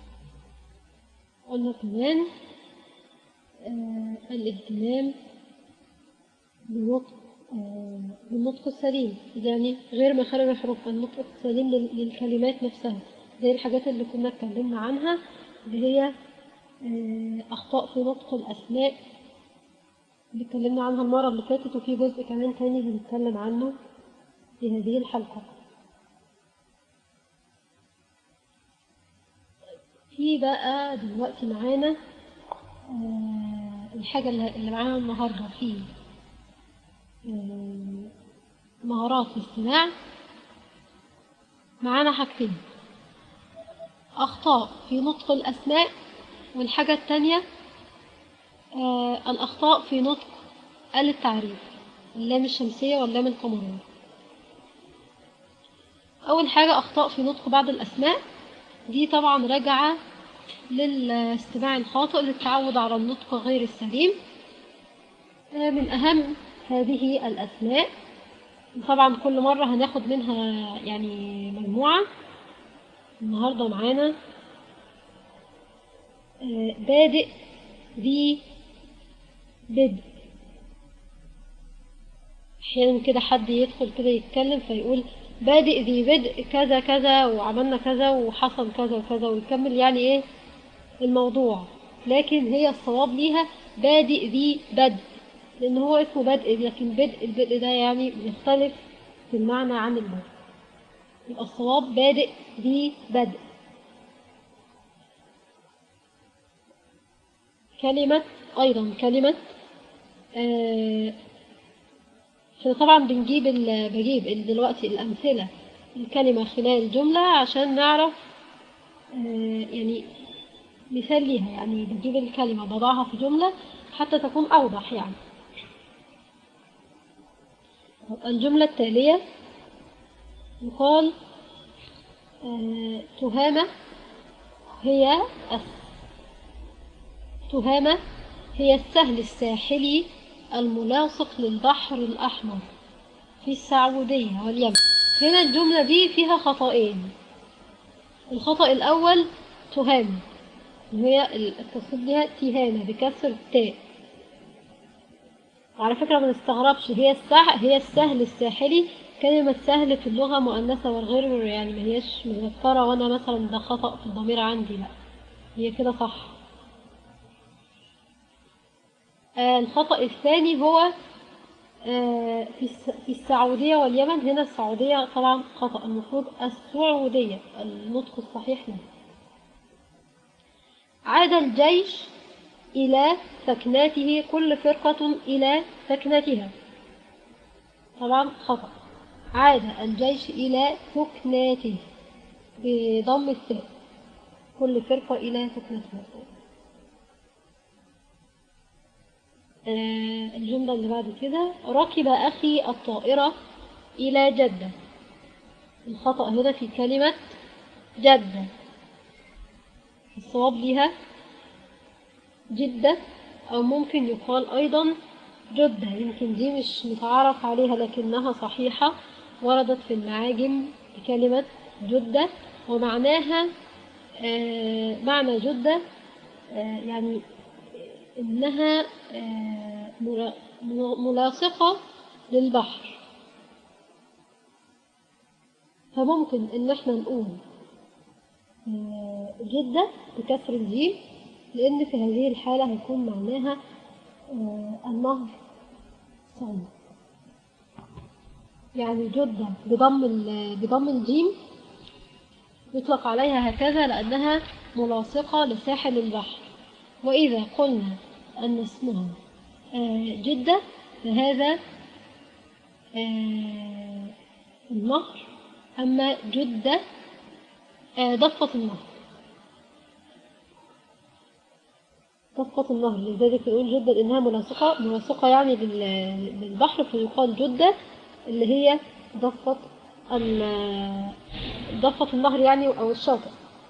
قلنا كمان آه، الاهتمام بنطق آه، بالنطق السليم يعني غير مخارج الحروف النطق السليم لل- للكلمات نفسها زي الحاجات اللي كنا اتكلمنا عنها اللي هي آه، أخطاء في نطق الأسماء اللي اتكلمنا عنها المرة اللي فاتت وفي جزء كمان تاني هنتكلم عنه في هذه الحلقة في بقى دلوقتي معانا آه، الحاجة اللي اللي معانا النهاردة في آه، مهارات الاستماع معانا حاجتين أخطاء في نطق الأسماء والحاجة التانية آه، الأخطاء في نطق آل التعريف اللام الشمسية واللام القمرية أول حاجة أخطاء في نطق بعض الأسماء دي طبعا راجعة للاستماع الخاطئ للتعود على النطق غير السليم آه، من أهم هذه الأسماء طبعا كل مرة هناخد منها يعني مجموعة النهاردة معانا آه، بادئ ذي بدء أحيانا كده حد يدخل كده يتكلم فيقول بادئ ذي بدء كذا كذا وعملنا كذا وحصل كذا وكذا ويكمل يعني ايه الموضوع لكن هي الصواب ليها بادئ ذي بدء لأن هو اسمه بدء لكن بدء البدء ده يعني بيختلف في المعنى عن البدء يبقى الصواب بادئ ذي بدء كلمة أيضا كلمة آه احنا طبعا بنجيب ال- بجيب ال- دلوقتي الأمثلة الكلمة خلال الجملة عشان نعرف آه يعني مثال ليها يعني بجيب الكلمة بضعها في جملة حتى تكون أوضح يعني الجملة التالية يقال آه، تهامة هي الس- تهامة هي السهل الساحلي الملاصق للبحر الأحمر في السعودية واليمن هنا الجملة دي فيها خطأين الخطأ الأول تهامة وهي التصريف بها تهانة بكسر التاء وعلى فكرة ما نستغربش هي السح هي السهل الساحلي كلمة سهل في اللغة مؤنثة والغير يعني ما هيش مذكرة وأنا مثلا ده خطأ في الضمير عندي لا هي كده صح آه الخطأ الثاني هو آه في الس- في السعودية واليمن هنا السعودية طبعا خطأ المفروض السعودية النطق الصحيح له عاد الجيش إلى سكناته كل فرقة إلى سكنتها طبعا خطأ عاد الجيش إلى سكناته بضم الثاء كل فرقة إلى سكنتها آه، الجملة اللي بعد كده ركب أخي الطائرة إلى جدة الخطأ هنا في كلمة جدة الصواب ليها جدة أو ممكن يقال أيضا جدة يمكن دي مش متعارف عليها لكنها صحيحة وردت في المعاجم بكلمة جدة ومعناها آه، معنى جدة آه، يعني إنها آه، ملا- ملاصقة للبحر فممكن إن احنا نقول آه، جدة بكسر الجيم لأن في هذه الحالة هيكون معناها آه، النهر صعب يعني جدة بضم ال- بضم الجيم يطلق عليها هكذا لأنها ملاصقة لساحل البحر وإذا قلنا أن اسمها آه، جدة فهذا آه، النهر أما جدة آه، ضفة النهر ضفة النهر لذلك نقول جدة لأنها ملاصقة ملاصقة يعني لل- للبحر فيقال جدة اللي هي ضفة ال- ضفة النهر يعني أو الشاطئ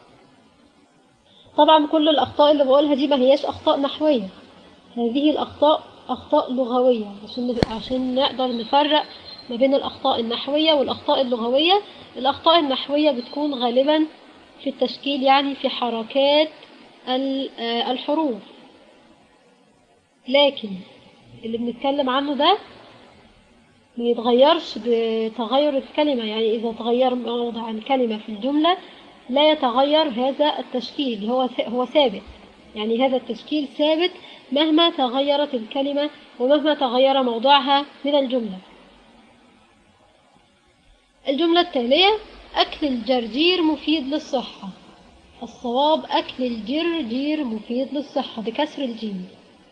طبعا كل الأخطاء اللي بقولها دي ما هياش أخطاء نحوية هذه الأخطاء أخطاء لغوية عشان عشان نقدر نفرق ما بين الأخطاء النحوية والأخطاء اللغوية الأخطاء النحوية بتكون غالبا في التشكيل يعني في حركات ال- آه، الحروف لكن اللي بنتكلم عنه ده ما يتغيرش بتغير الكلمة يعني إذا تغير موضع الكلمة في الجملة لا يتغير هذا التشكيل هو هو ثابت يعني هذا التشكيل ثابت مهما تغيرت الكلمة ومهما تغير موضعها من الجملة الجملة التالية أكل الجرجير مفيد للصحة الصواب أكل الجرجير مفيد للصحة بكسر الجيم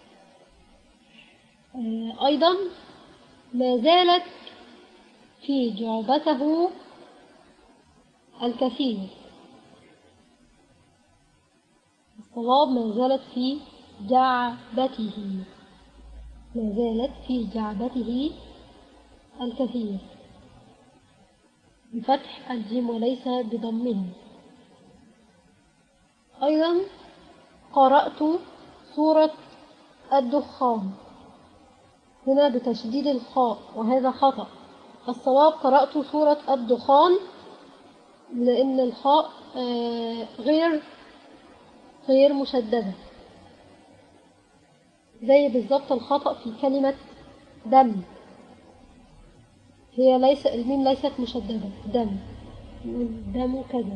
آه، أيضا ما زالت في جعبته الكثير الصواب ما زالت في جعبته ما زالت في جعبته الكثير بفتح الجيم وليس بضمه أيضا قرأت سورة الدخان هنا بتشديد الخاء وهذا خطأ الصواب قرأت سورة الدخان لأن الخاء آه، غير غير مشددة زي بالظبط الخطأ في كلمة دم هي ليس الميم ليست مشددة دم دم كذا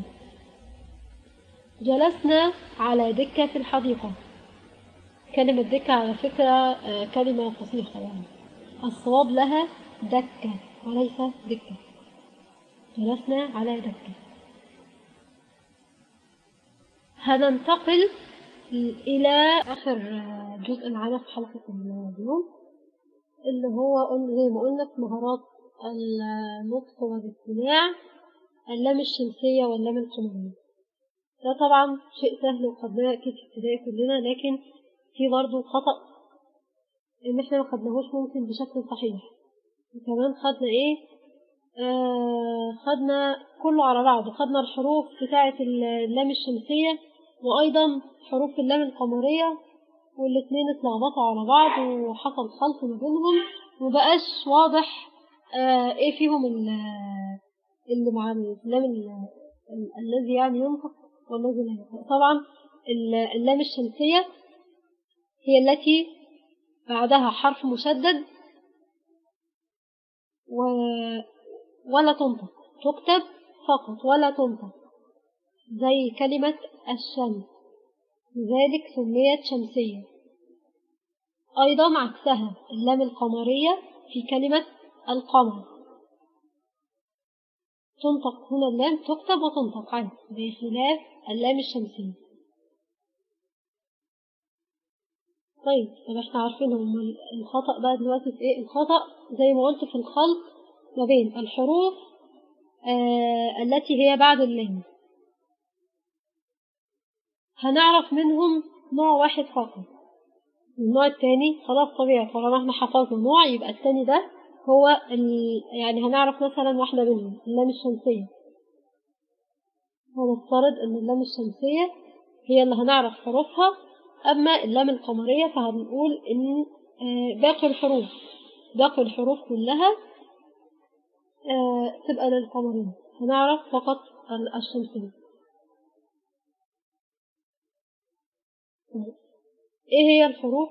جلسنا على دكة في الحديقة كلمة دكة على فكرة آه، كلمة فصيحة يعني الصواب لها دكة وليس دكة جلسنا على دكة هننتقل إلى آخر جزء معانا في حلقة اليوم اللي هو قلنا زي ما قلنا في مهارات النطق والاستماع اللام الشمسية واللام القمرية ده طبعا شيء سهل وخدناه أكيد في ابتدائي كلنا لكن في برضه خطأ إن إحنا ما خدناهوش ممكن بشكل صحيح وكمان خدنا إيه آه خدنا كله على بعضه خدنا الحروف بتاعة اللام الشمسية وأيضا حروف اللام القمرية والاتنين اتلخبطوا على بعض وحصل خلط ما بينهم ومبقاش واضح آه ايه فيهم اللي مع اللام الذي يعني ينطق والذي لا ينطق طبعا اللام الشمسية هي التي بعدها حرف مشدد و ولا تنطق تكتب فقط ولا تنطق زي كلمة الشمس لذلك سميت شمسية أيضا عكسها اللام القمرية في كلمة القمر تنطق هنا اللام تكتب وتنطق عادي بخلاف اللام الشمسية طيب طب احنا عارفين هم الخطأ بقى دلوقتي في ايه الخطأ زي ما قلت في الخلط ما بين الحروف آه التي هي بعد اللام هنعرف منهم نوع واحد فقط النوع التاني خلاص طبيعي طالما احنا حفظنا نوع يبقى التاني ده هو ال... يعني هنعرف مثلا واحدة منهم اللام الشمسية هنفترض ان اللام الشمسية هي اللي هنعرف حروفها اما اللام القمرية فهنقول ان باقي الحروف باقي الحروف كلها تبقى للقمرية هنعرف فقط الشمسية ايه هي الحروف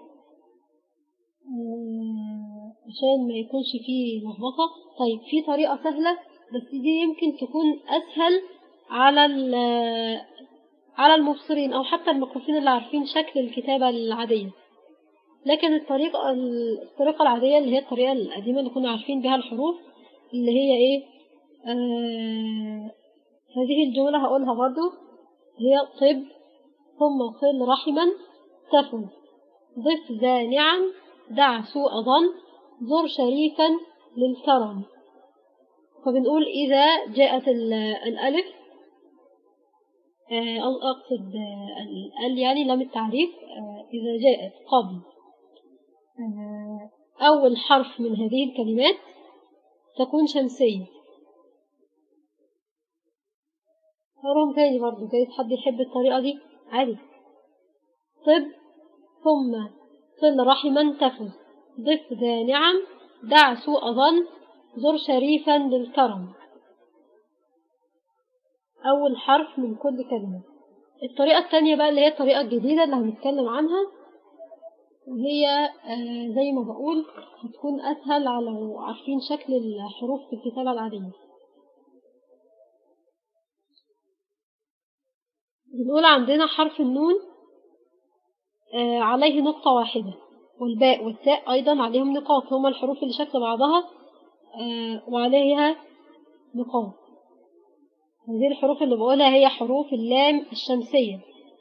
عشان ما يكونش فيه لخبطة طيب في طريقة سهلة بس دي يمكن تكون أسهل على على المبصرين أو حتى المكفوفين اللي عارفين شكل الكتابة العادية لكن الطريقة الطريقة العادية اللي هي الطريقة القديمة اللي كنا عارفين بها الحروف اللي هي إيه آه هذه الجملة هقولها برضو هي طب ثم صل رحما تفز ضف ذا نعم دع سوء ظن زر شريفا للكرم فبنقول إذا جاءت الألف أقصد ال يعني لام التعريف إذا جاءت قبل أول حرف من هذه الكلمات تكون شمسية هقولهم تاني برضه جايز حد يحب الطريقة دي عادي طب ثم صل رحما تفز ضف ذا نعم دع سوء ظن زر شريفا للكرم أول حرف من كل كلمة الطريقة التانية بقى اللي هي الطريقة الجديدة اللي هنتكلم عنها وهي آه، زي ما بقول هتكون أسهل على لو عارفين شكل الحروف في الكتابة العادية بنقول عندنا حرف النون آه، عليه نقطة واحدة والباء والتاء أيضا عليهم نقاط هما الحروف اللي شكل بعضها آه، وعليها نقاط هذه الحروف اللي بقولها هي حروف اللام الشمسية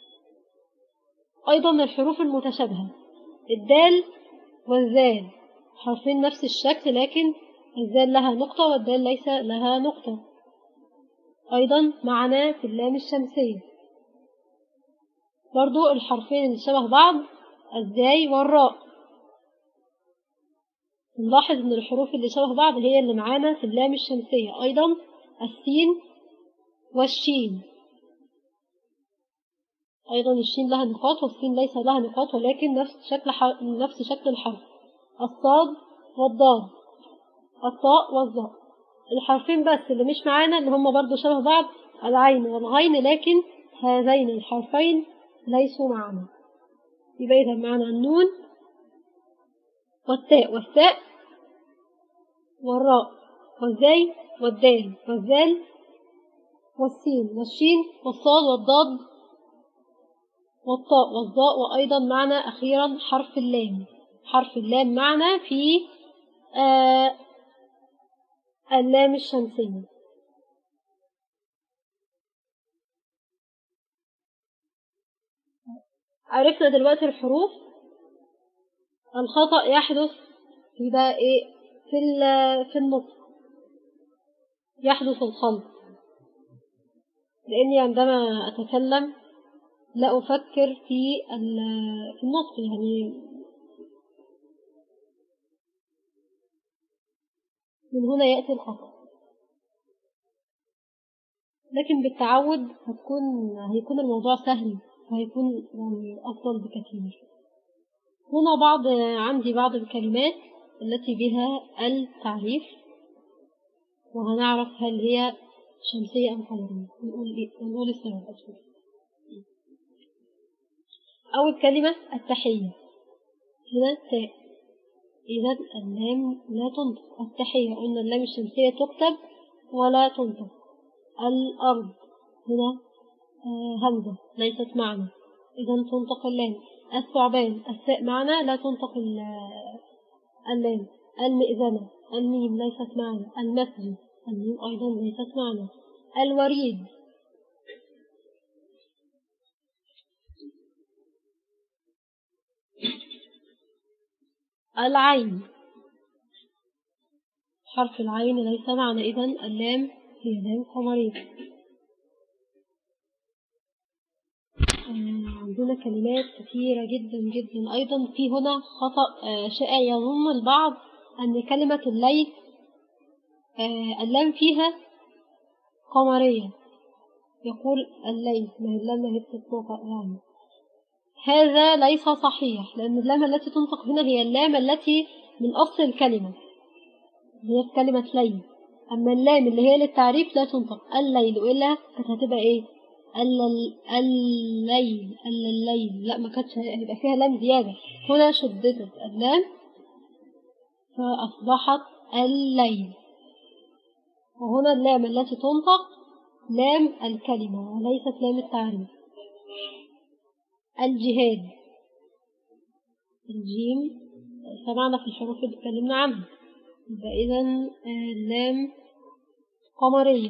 أيضا الحروف المتشابهة الدال والذال حرفين نفس الشكل لكن الذال لها نقطة والدال ليس لها نقطة أيضا معنا في اللام الشمسية برضو الحرفين اللي شبه بعض الزاي والراء نلاحظ ان الحروف اللي شبه بعض هي اللي معانا في اللام الشمسية ايضا السين والشين ايضا الشين لها نقاط والسين ليس لها نقاط ولكن نفس شكل ح... نفس شكل الحرف الصاد والضاد الطاء والظاء الحرفين بس اللي مش معانا اللي هم برضو شبه بعض العين والغين لكن هذين الحرفين ليسوا معنا يبقى إذا معنا النون والتاء والثاء والراء والزاي والدال والذال والسين والشين والصاد والضاد والطاء والظاء وأيضا معنا أخيرا حرف اللام حرف اللام معنا في آه اللام الشمسية عرفنا دلوقتي الحروف الخطأ يحدث في بقى ايه في في النطق يحدث الخلط لاني عندما اتكلم لا افكر في في النطق يعني من هنا ياتي الخطأ لكن بالتعود هتكون هيكون الموضوع سهل وهيكون يعني أفضل بكثير هنا بعض عندي بعض الكلمات التي بها التعريف وهنعرف هل هي شمسية أم قمرية نقول نقول السبب أسفل أول كلمة التحية هنا تاء إذا اللام لا تنطق التحية قلنا اللام الشمسية تكتب ولا تنطق الأرض هنا همزة ليست معنا إذا تنطق اللام الثعبان الثاء معنا لا تنطق اللام المئذنة الميم ليست معنا المسجد الميم أيضا ليست معنا الوريد العين حرف العين ليس معنا إذا اللام هي لام قمرية عندنا كلمات كثيرة جدا جدا أيضا في هنا خطأ شائع يظن البعض أن كلمة الليل اللام فيها قمرية يقول الليل ما هي اللام هي بتطلق يعني هذا ليس صحيح لأن اللام التي تنطق هنا هي اللام التي من أصل الكلمة هي في كلمة ليل أما اللام اللي هي للتعريف لا تنطق الليل وإلا كانت هتبقى إيه الليل الليل الليل لا ما كانتش هيبقى فيها لام زيادة هنا شددت اللام فأصبحت الليل وهنا اللام التي تنطق لام الكلمة وليست لام التعريف الجهاد الجيم سمعنا في الحروف اللي اتكلمنا عنها يبقى إذا اللام قمرية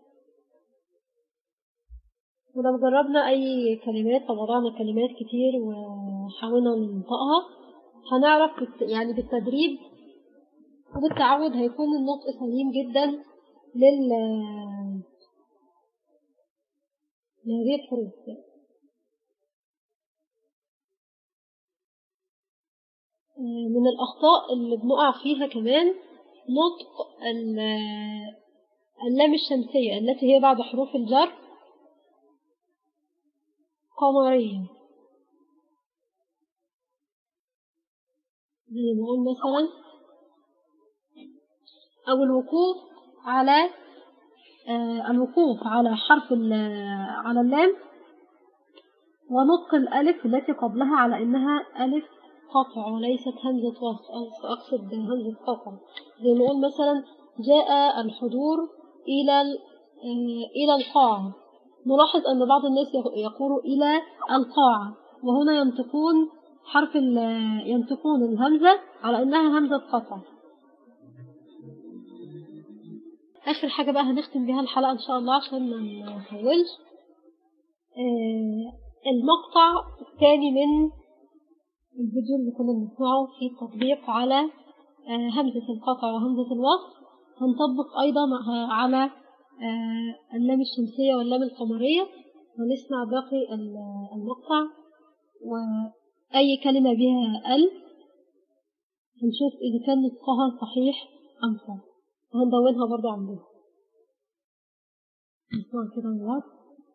ولو جربنا أي كلمات وضعنا كلمات كتير وحاولنا ننطقها هنعرف يعني بالتدريب وبالتعود هيكون النطق سليم جدا لل لهذه الحروف من الأخطاء اللي بنقع فيها كمان نطق اللام الشمسية التي هي بعد حروف الجر قمرية زي ما نقول مثلا أو الوقوف على آه الوقوف على حرف على اللام ونطق الألف التي قبلها على إنها ألف قطع وليست همزة وصل أقص- أقصد همزة قطع زي ما نقول مثلا جاء الحضور إلى ال- آه، إلى القاعة نلاحظ أن بعض الناس يق- يقولوا إلى القاعة وهنا ينطقون حرف ال- ينطقون الهمزة على أنها همزة قطع آخر حاجة بقى هنختم بيها الحلقة إن شاء الله عشان ما نطولش آه، المقطع الثاني من الفيديو اللي كنا بنسمعه في التطبيق على آه، همزة القطع وهمزة الوصل هنطبق أيضا مع- على آه، اللام الشمسية واللام القمرية هنسمع باقي ال- المقطع وأي كلمة بها ال هنشوف إذا كان نطقها صحيح أم خطأ وهندونها برضو عندنا نسمع كده مع بعض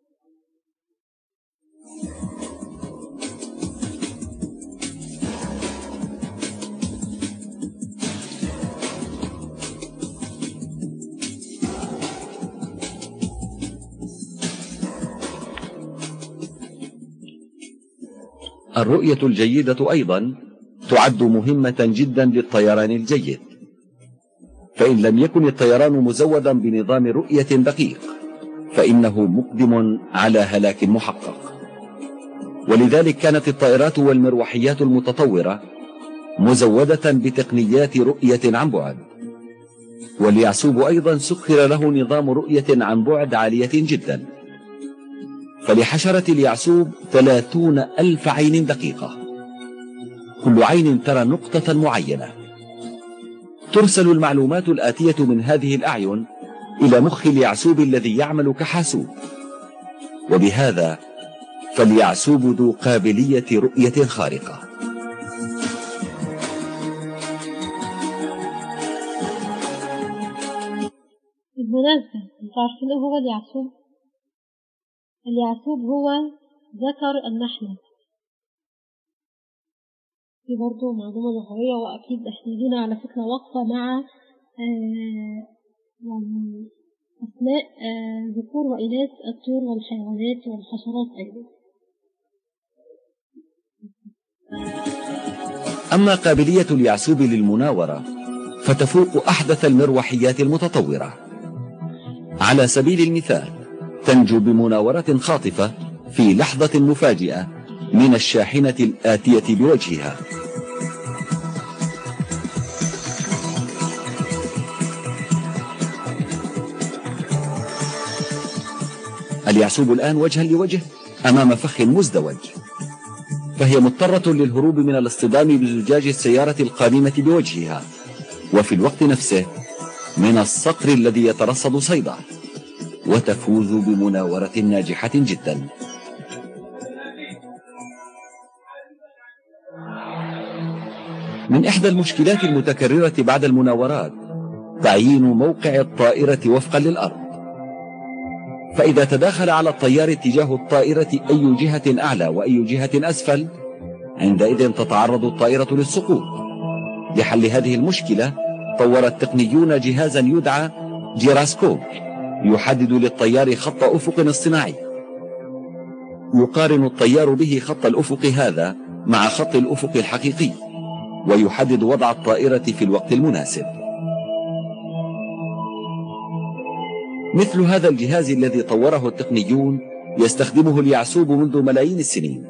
الرؤية الجيدة أيضا تعد مهمة جدا للطيران الجيد فإن لم يكن الطيران مزودا بنظام رؤية دقيق فإنه مقدم على هلاك محقق ولذلك كانت الطائرات والمروحيات المتطورة مزودة بتقنيات رؤية عن بعد واليعسوب أيضا سخر له نظام رؤية عن بعد عالية جدا فلحشرة اليعسوب ثلاثون ألف عين دقيقة كل عين ترى نقطة معينة ترسل المعلومات الآتية من هذه الأعين إلى مخ اليعسوب الذي يعمل كحاسوب وبهذا فاليعسوب ذو قابلية رؤية خارقة بالمناسبة انتوا عارفين ايه هو اليعسوب؟ اليعسوب هو ذكر النحلة دي برضو معلومة لغوية وأكيد احنا لينا على فكرة وقفة مع آه يعني أسماء آه ذكور وإناث الطيور والحيوانات والحشرات أيضا أما قابلية اليعسوب للمناورة فتفوق أحدث المروحيات المتطورة على سبيل المثال تنجو بمناورة خاطفة في لحظة مفاجئة من الشاحنة الآتية بوجهها اليعسوب الآن وجها لوجه أمام فخ مزدوج فهي مضطرة للهروب من الاصطدام بزجاج السيارة القادمة بوجهها وفي الوقت نفسه من الصقر الذي يترصد صيده وتفوز بمناورة ناجحة جدا من إحدى المشكلات المتكررة بعد المناورات تعيين موقع الطائرة وفقا للأرض فإذا تداخل على الطيار اتجاه الطائرة أي جهة أعلى وأي جهة أسفل عندئذ تتعرض الطائرة للسقوط لحل هذه المشكلة طور التقنيون جهازا يدعى جيراسكوب يحدد للطيار خط أفق اصطناعي يقارن الطيار به خط الأفق هذا مع خط الأفق الحقيقي ويحدد وضع الطائرة في الوقت المناسب مثل هذا الجهاز الذي طوره التقنيون يستخدمه اليعسوب منذ ملايين السنين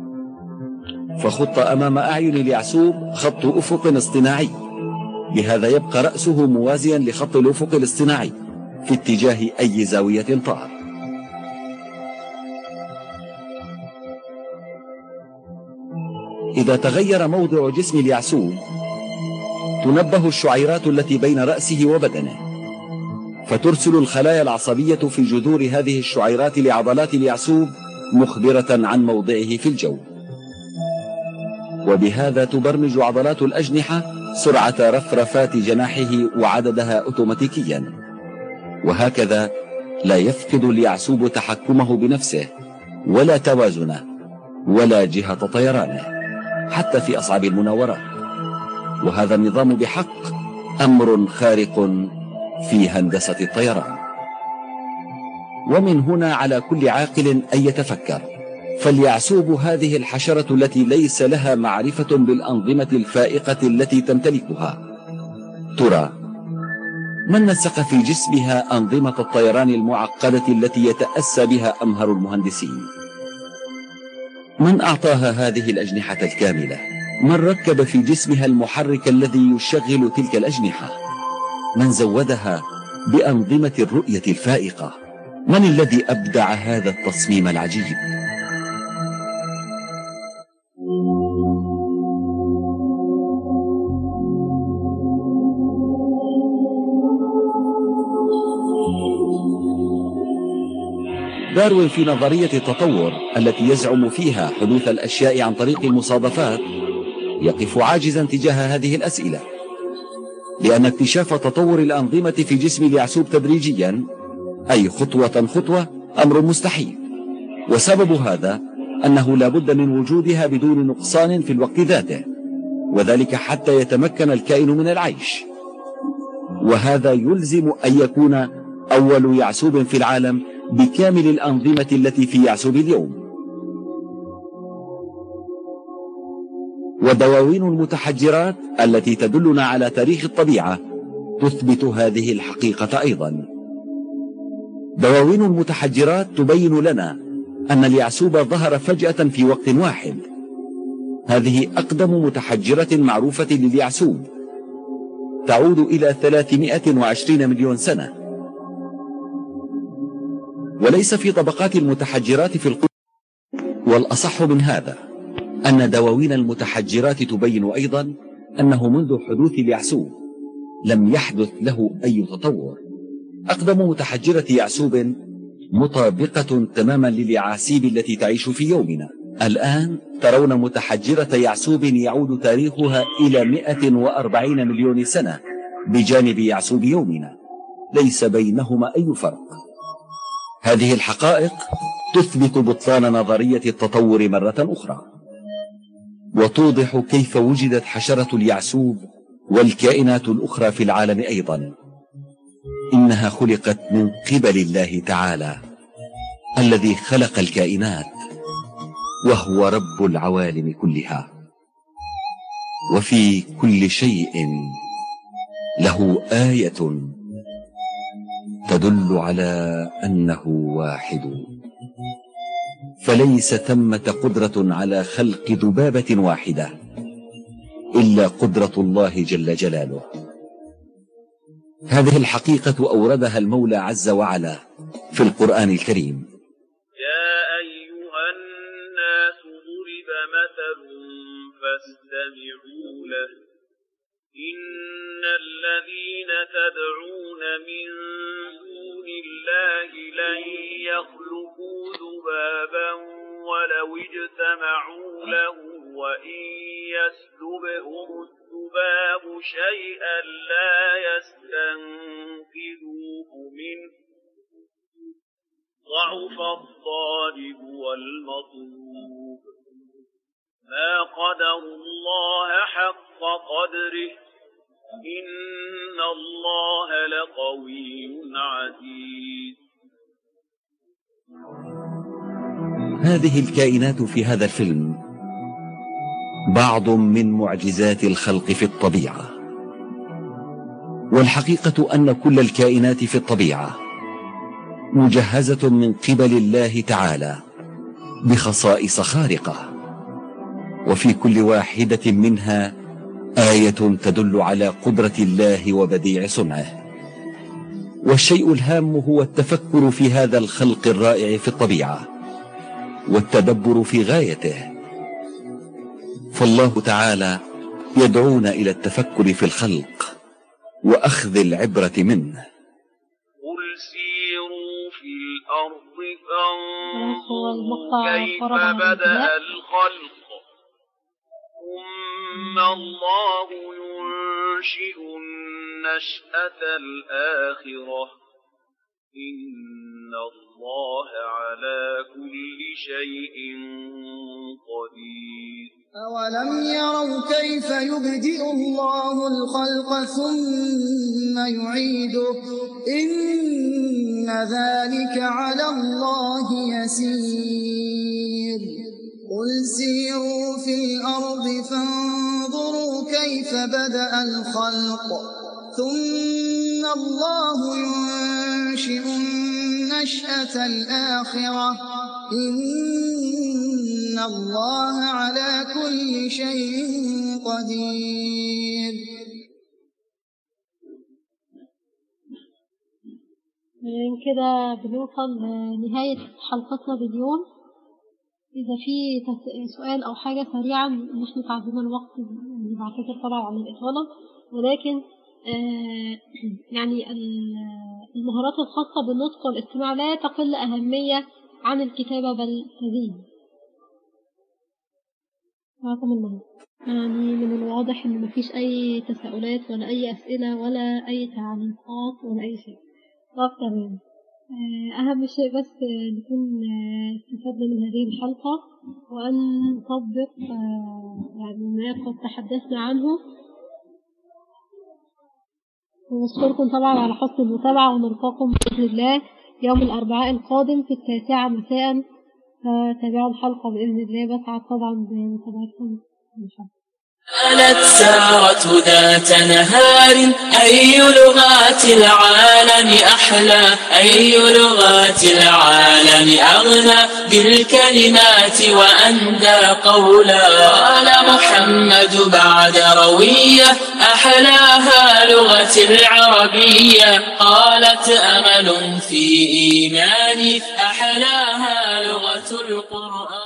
فخط أمام أعين اليعسوب خط أفق اصطناعي بهذا يبقى رأسه موازيا لخط الأفق الاصطناعي في اتجاه أي زاوية طار إذا تغير موضع جسم اليعسوب تنبه الشعيرات التي بين رأسه وبدنه فترسل الخلايا العصبية في جذور هذه الشعيرات لعضلات اليعسوب مخبرة عن موضعه في الجو وبهذا تبرمج عضلات الأجنحة سرعة رفرفات جناحه وعددها أوتوماتيكيا وهكذا لا يفقد اليعسوب تحكمه بنفسه ولا توازنه ولا جهة طيرانه حتى في أصعب المناورات وهذا النظام بحق أمر خارق في هندسة الطيران ومن هنا على كل عاقل أن يتفكر فاليعسوب هذه الحشرة التي ليس لها معرفة بالأنظمة الفائقة التي تمتلكها ترى من نسق في جسمها أنظمة الطيران المعقدة التي يتأسى بها أمهر المهندسين من أعطاها هذه الأجنحة الكاملة من ركب في جسمها المحرك الذي يشغل تلك الأجنحة من زودها بأنظمة الرؤية الفائقة من الذي أبدع هذا التصميم العجيب داروين في نظرية التطور التي يزعم فيها حدوث الأشياء عن طريق المصادفات يقف عاجزا تجاه هذه الأسئلة لأن اكتشاف تطور الأنظمة في جسم اليعسوب تدريجيا أي خطوة خطوة أمر مستحيل وسبب هذا أنه لا بد من وجودها بدون نقصان في الوقت ذاته وذلك حتى يتمكن الكائن من العيش وهذا يلزم أن يكون أول يعسوب في العالم بكامل الأنظمة التي في يعسوب اليوم ودواوين المتحجرات التي تدلنا على تاريخ الطبيعة تثبت هذه الحقيقة أيضا دواوين المتحجرات تبين لنا أن اليعسوب ظهر فجأة في وقت واحد هذه أقدم متحجرة معروفة لليعسوب تعود إلى 320 مليون سنة وليس في طبقات المتحجرات في القرى والأصح من هذا أن دواوين المتحجرات تبين أيضا أنه منذ حدوث اليعسوب لم يحدث له أي تطور أقدم متحجرة يعسوب مطابقة تماما لليعاسيب التي تعيش في يومنا الآن ترون متحجرة يعسوب يعود تاريخها إلى 140 مليون سنة بجانب يعسوب يومنا ليس بينهما أي فرق هذه الحقائق تثبت بطلان نظرية التطور مرة أخرى وتوضح كيف وجدت حشرة اليعسوب والكائنات الأخرى في العالم أيضا إنها خلقت من قبل الله تعالى الذي خلق الكائنات وهو رب العوالم كلها وفي كل شيء له آية تدل على أنه واحد فليس ثمة قدرة على خلق ذبابة واحدة إلا قدرة الله جل جلاله هذه الحقيقة أوردها المولى عز وعلا في القرآن الكريم يا أيها الناس ضرب مثل فاستمعوا له إن الذين تدعون من دون الله لن يخلقوا ذبابا ولو اجتمعوا له وإن يسلبهم الذباب شيئا لا يستنقذوه منه ضعف الطالب والمطلوب ما قدر الله حق قدره إن الله لقوي عزيز هذه الكائنات في هذا الفيلم بعض من معجزات الخلق في الطبيعة والحقيقة أن كل الكائنات في الطبيعة مجهزة من قبل الله تعالى بخصائص خارقة وفي كل واحدة منها آية تدل على قدرة الله وبديع صنعه والشيء الهام هو التفكر في هذا الخلق الرائع في الطبيعة والتدبر في غايته فالله تعالى يدعونا إلى التفكر في الخلق وأخذ العبرة منه قل سيروا في الأرض هو المقطع فانظروا كيف فرض عن بدأ الابتداء. الخلق ثم الله ينشئ النشأة الآخرة إن الله على كل شيء قدير أولم يروا كيف يبدئ الله الخلق ثم يعيده إن ذلك على الله يسير قل سيروا في الأرض فانظروا كيف بدأ الخلق ثم الله ينشئ النشأة الآخرة إن الله على كل شيء قدير من كده بنوصل لنهاية حلقتنا باليوم إذا في تس- سؤال أو حاجة سريعا مش متعدين الوقت يعني بعتذر طبعا عن الإطالة ولكن آه، يعني ال- المهارات الخاصة بالنطق والاستماع لا تقل أهمية عن الكتابة بل تزيد أتمنى يعني من الواضح إن مفيش أي تساؤلات ولا أي أسئلة ولا أي تعليقات ولا أي شيء طب تمام آه، أهم شيء بس آه، نكون آه، استفدنا من هذه الحلقة وأن نطبق آه، يعني ما قد تحدثنا عنه ونشكركم طبعا على حسن المتابعة ونلقاكم بإذن الله يوم الأربعاء القادم في التاسعة مساء فتابعوا الحلقة بإذن الله بسعد طبعا بمتابعتكم إن شاء الله كانت سارة ذات نهار أي لغات العالم أحلى أي لغات العالم أغنى بالكلمات وأندى قولا قال محمد بعد روية أحلاها لغة العربية قالت أمل في إيماني أحلاها لغة القرآن